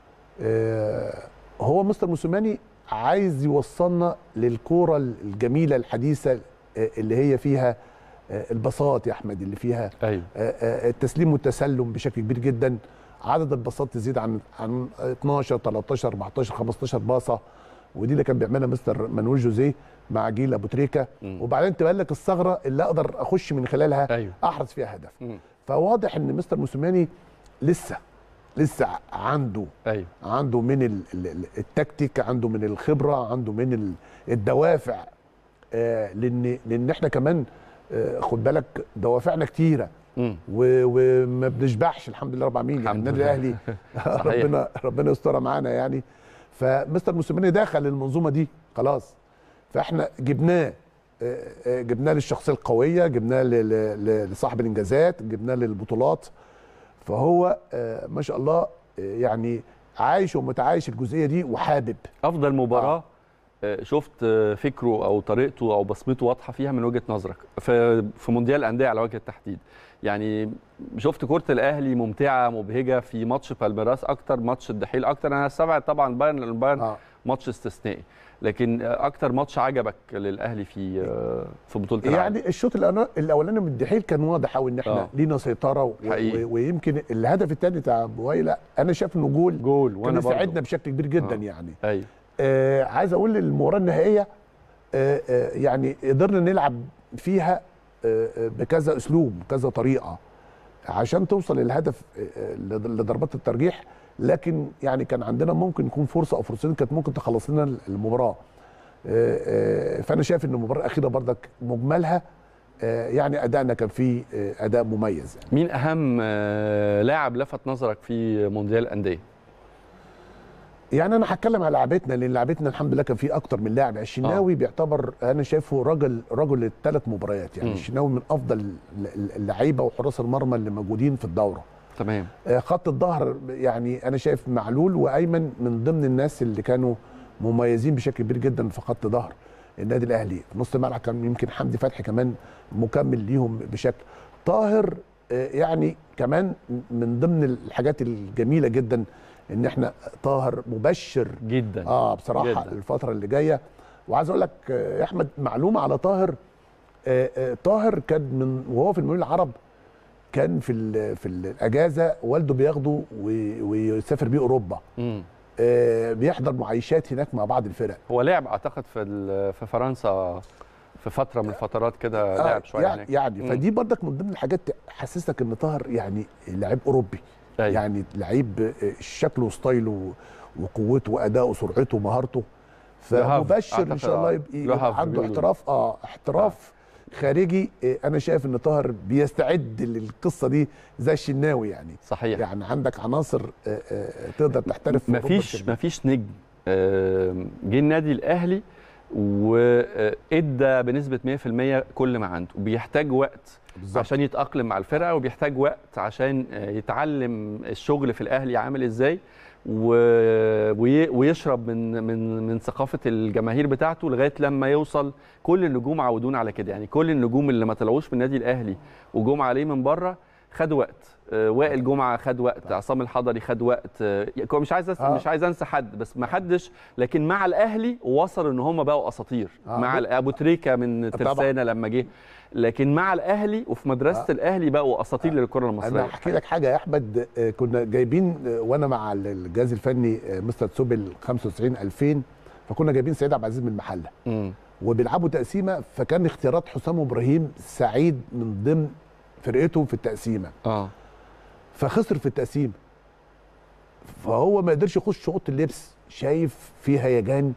آه، هو مستر موسيماني عايز يوصلنا للكوره الجميله الحديثه آه، اللي هي فيها آه، البساط يا احمد اللي فيها ايوه آه، آه، التسليم والتسلم بشكل كبير جدا عدد الباصات تزيد عن عن 12 13 14 15 باصه ودي اللي كان بيعملها مستر مانويل جوزيه مع جيل ابو تريكه مم. وبعدين تبان لك الثغره اللي اقدر اخش من خلالها ايوه احرز فيها هدف مم. فواضح ان مستر موسيماني لسه لسه عنده ايوه عنده من ال- ال- ال- التكتيك عنده من الخبره عنده من ال- الدوافع آه لان لان احنا كمان آه خد بالك دوافعنا كتيره مم. و- وما بنشبعش الحمد لله رب العالمين يعني الحمد النادي لله. الاهلي صحيح. ربنا ربنا يسترها معانا يعني فمستر موسيماني دخل المنظومه دي خلاص فاحنا جبناه آه، آه، جبناه للشخصيه القويه جبناه ل- ل- ل- لصاحب الانجازات جبناه للبطولات فهو آه، ما شاء الله آه، يعني عايش ومتعايش الجزئيه دي وحابب افضل مباراه آه، شفت آه، فكره او طريقته او بصمته واضحه فيها من وجهه نظرك في في مونديال الانديه على وجه التحديد يعني شفت كره الاهلي ممتعه مبهجه في ماتش بالميراس اكتر ماتش الدحيل اكتر انا استبعد طبعا بايرن لأن بايرن آه. ماتش استثنائي لكن آه، اكتر ماتش عجبك للاهلي في آه، في بطوله العالم يعني الشوط الأنا- الاولاني من الدحيل كان واضح قوي ان احنا آه. لينا سيطره و- حقيقي. و- ويمكن الهدف الثاني بتاع بويلا انا شايف انه جول جول كان وانا يساعدنا برضه بشكل كبير جدا آه. يعني ايوه آه عايز اقول المباراه النهائيه آه آه يعني قدرنا نلعب فيها آه آه، بكذا اسلوب كذا طريقه عشان توصل للهدف آه، آه، لض- لضربات الترجيح لكن يعني كان عندنا ممكن يكون فرصه او فرصتين كانت ممكن تخلص لنا المباراه آه، آه، فانا شايف ان المباراه الاخيره برضك مجملها آه، يعني ادائنا كان فيه آه، اداء مميز يعني. مين اهم آه، لاعب لفت نظرك في مونديال الانديه يعني انا هتكلم على لعبتنا لان لعبتنا الحمد لله كان في اكتر من لاعب الشناوي بيعتبر انا شايفه رجل رجل الثلاث مباريات يعني مم. الشناوي من افضل اللعيبه وحراس المرمى اللي موجودين في الدوره تمام آه، خط الظهر يعني انا شايف معلول وايمن من ضمن الناس اللي كانوا مميزين بشكل كبير جدا في خط ظهر النادي الاهلي في نص الملعب كان يمكن حمدي فتحي كمان مكمل ليهم بشكل طاهر آه، يعني كمان من ضمن الحاجات الجميله جدا ان احنا طاهر مبشر جدا اه بصراحه جداً. جدا. الفتره اللي جايه وعايز اقول لك آه، يا احمد معلومه على طاهر آه، آه، طاهر كان من وهو في المقاولين العرب كان في ال- في الاجازه والده بياخده وي- ويسافر بيه اوروبا مم. آه، بيحضر معايشات هناك مع بعض الفرق هو لعب اعتقد في ال- في فرنسا في فتره من الفترات كده آه، لعب شويه يعني, هناك يعني مم. فدي برضك من ضمن الحاجات تحسسك ان طاهر يعني لعيب اوروبي أيوة. يعني لعيب آه، شكله وستايله وقوته وادائه وسرعته ومهارته لهاف، فمبشر ان أعتقد شاء الله آه. يبقى, لهاف يبقى عنده بيقولوا. احتراف اه احتراف خارجي آه، انا شايف ان طاهر بيستعد للقصه دي زي الشناوي يعني صحيح يعني عندك عناصر آه، آه، تقدر تحترف في أوروبا مفيش بشكل- مفيش نجم آم، جه النادي الاهلي وادى بنسبه 100% كل ما عنده بيحتاج وقت بالظبط. عشان يتاقلم مع الفرقه وبيحتاج وقت عشان آه، يتعلم الشغل في الاهلي عامل ازاي و- وي- ويشرب من من من ثقافه الجماهير بتاعته لغايه لما يوصل كل النجوم عودونا على كده يعني كل النجوم اللي ما طلعوش من النادي الاهلي وجم عليه من بره خدوا وقت آه، وائل جمعه خد وقت عصام الحضري خد وقت آه، مش عايز أس... آه. مش عايز انسى حد بس ما حدش لكن مع الاهلي وصلوا ان هم بقوا اساطير آه. مع ال- ابو تريكه من طبعاً. ترسانه لما جه لكن مع الاهلي وفي مدرسه آه. الاهلي بقوا اساطير للكره المصريه انا احكي لك حاجه يا احمد آه، كنا جايبين آه، وانا مع ال- الجهاز الفني آه، مستر تسوبل 95 2000 فكنا جايبين سيد عبد العزيز من المحله مم. وبيلعبوا تقسيمه فكان اختيارات حسام ابراهيم سعيد من ضمن فرقته في التقسيمه اه فخسر في التقسيم فهو ما قدرش يخش اوضه اللبس شايف في هيجان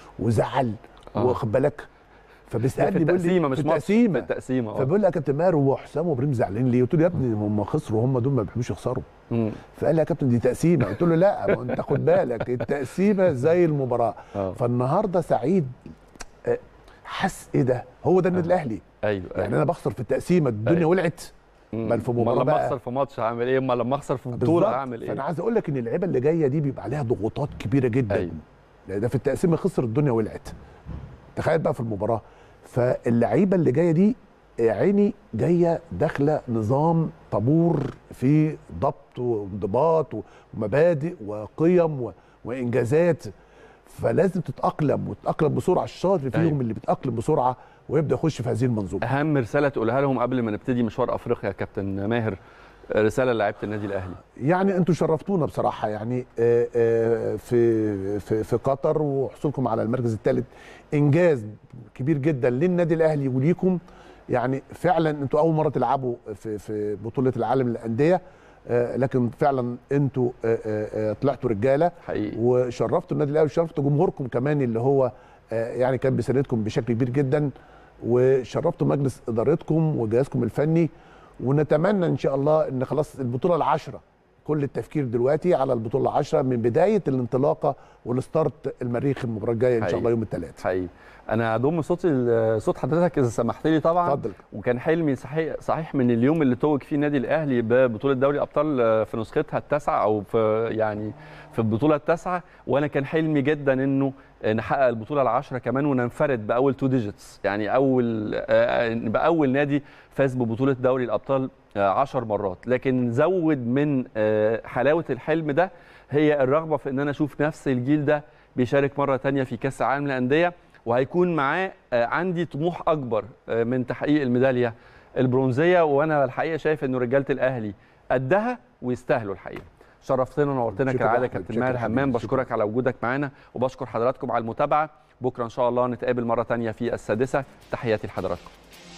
وزعل آه. واخد بالك في فبيسالني بيقول لي التقسيمه مش في ماتش في التقسيمه التقسيمه اه فبيقول لي يا كابتن ماهر هو حسام وابراهيم زعلانين ليه؟ قلت له يا ابني هم خسروا هم دول ما بيحبوش يخسروا مم. فقال لي يا كابتن دي تقسيمه قلت له لا ما انت خد بالك التقسيمه زي المباراه اه فالنهارده سعيد آه، حس ايه ده هو ده النادي الاهلي ايوه يعني انا بخسر في التقسيمه الدنيا أيوة. ولعت بل في مباراة لما بقى. اخسر في ماتش هعمل ايه اما لما اخسر في بطوله بالظبط. هعمل ايه فانا عايز اقول لك ان اللعيبه اللي جايه دي بيبقى عليها ضغوطات كبيره جدا أيوة. لأن ده في التقسيمه خسر الدنيا ولعت تخيل بقى في المباراه فاللعيبه اللي جايه دي يا عيني جايه داخله نظام طابور في ضبط وانضباط ومبادئ وقيم و- وانجازات فلازم تتاقلم وتتاقلم بسرعه الشاطر فيهم أيوة. اللي بيتاقلم بسرعه ويبدا يخش في هذه المنظومه اهم رساله تقولها لهم قبل ما نبتدي مشوار افريقيا يا كابتن ماهر رساله لعيبه النادي الاهلي يعني انتوا شرفتونا بصراحه يعني آه، آه، في في في قطر وحصولكم على المركز الثالث انجاز كبير جدا للنادي الاهلي وليكم يعني فعلا انتوا اول مره تلعبوا في في بطوله العالم للانديه آه، لكن فعلا انتوا آه، آه، آه، طلعتوا رجاله حقيقي وشرفتوا النادي الاهلي وشرفتوا جمهوركم كمان اللي هو آه، يعني كان بيساندكم بشكل كبير جدا وشرفتوا مجلس ادارتكم وجهازكم الفني ونتمنى ان شاء الله ان خلاص البطوله العشره كل التفكير دلوقتي على البطوله العشره من بدايه الانطلاقه والستارت المريخ المباراه الجايه ان شاء حقيقي. الله يوم الثلاث حقيقي انا هضم صوتي صوت حضرتك اذا سمحت لي طبعا اتفضل وكان حلمي صحيح صحيح من اليوم اللي توج فيه النادي الاهلي ببطوله دوري الابطال آه، في نسختها التاسعه او في يعني في البطوله التاسعه وانا كان حلمي جدا انه نحقق البطوله العشره كمان وننفرد باول تو ديجيتس يعني اول آه، نبقى اول نادي فاز ببطوله دوري الابطال 10 مرات لكن زود من آه، حلاوه الحلم ده هي الرغبه في ان انا اشوف نفس الجيل ده بيشارك مره تانية في كاس العالم للانديه وهيكون معاه آه، عندي طموح اكبر آه، من تحقيق الميداليه البرونزيه وانا الحقيقه شايف انه رجاله الاهلي قدها ويستاهلوا الحقيقه شرفتنا ونورتنا شكراً كالعاده يا كابتن أحمد، ماهر شكراً همام حبيبي، بشكرك على وجودك معانا وبشكر حضراتكم على المتابعه بكره ان شاء الله نتقابل مره تانية في السادسه تحياتي لحضراتكم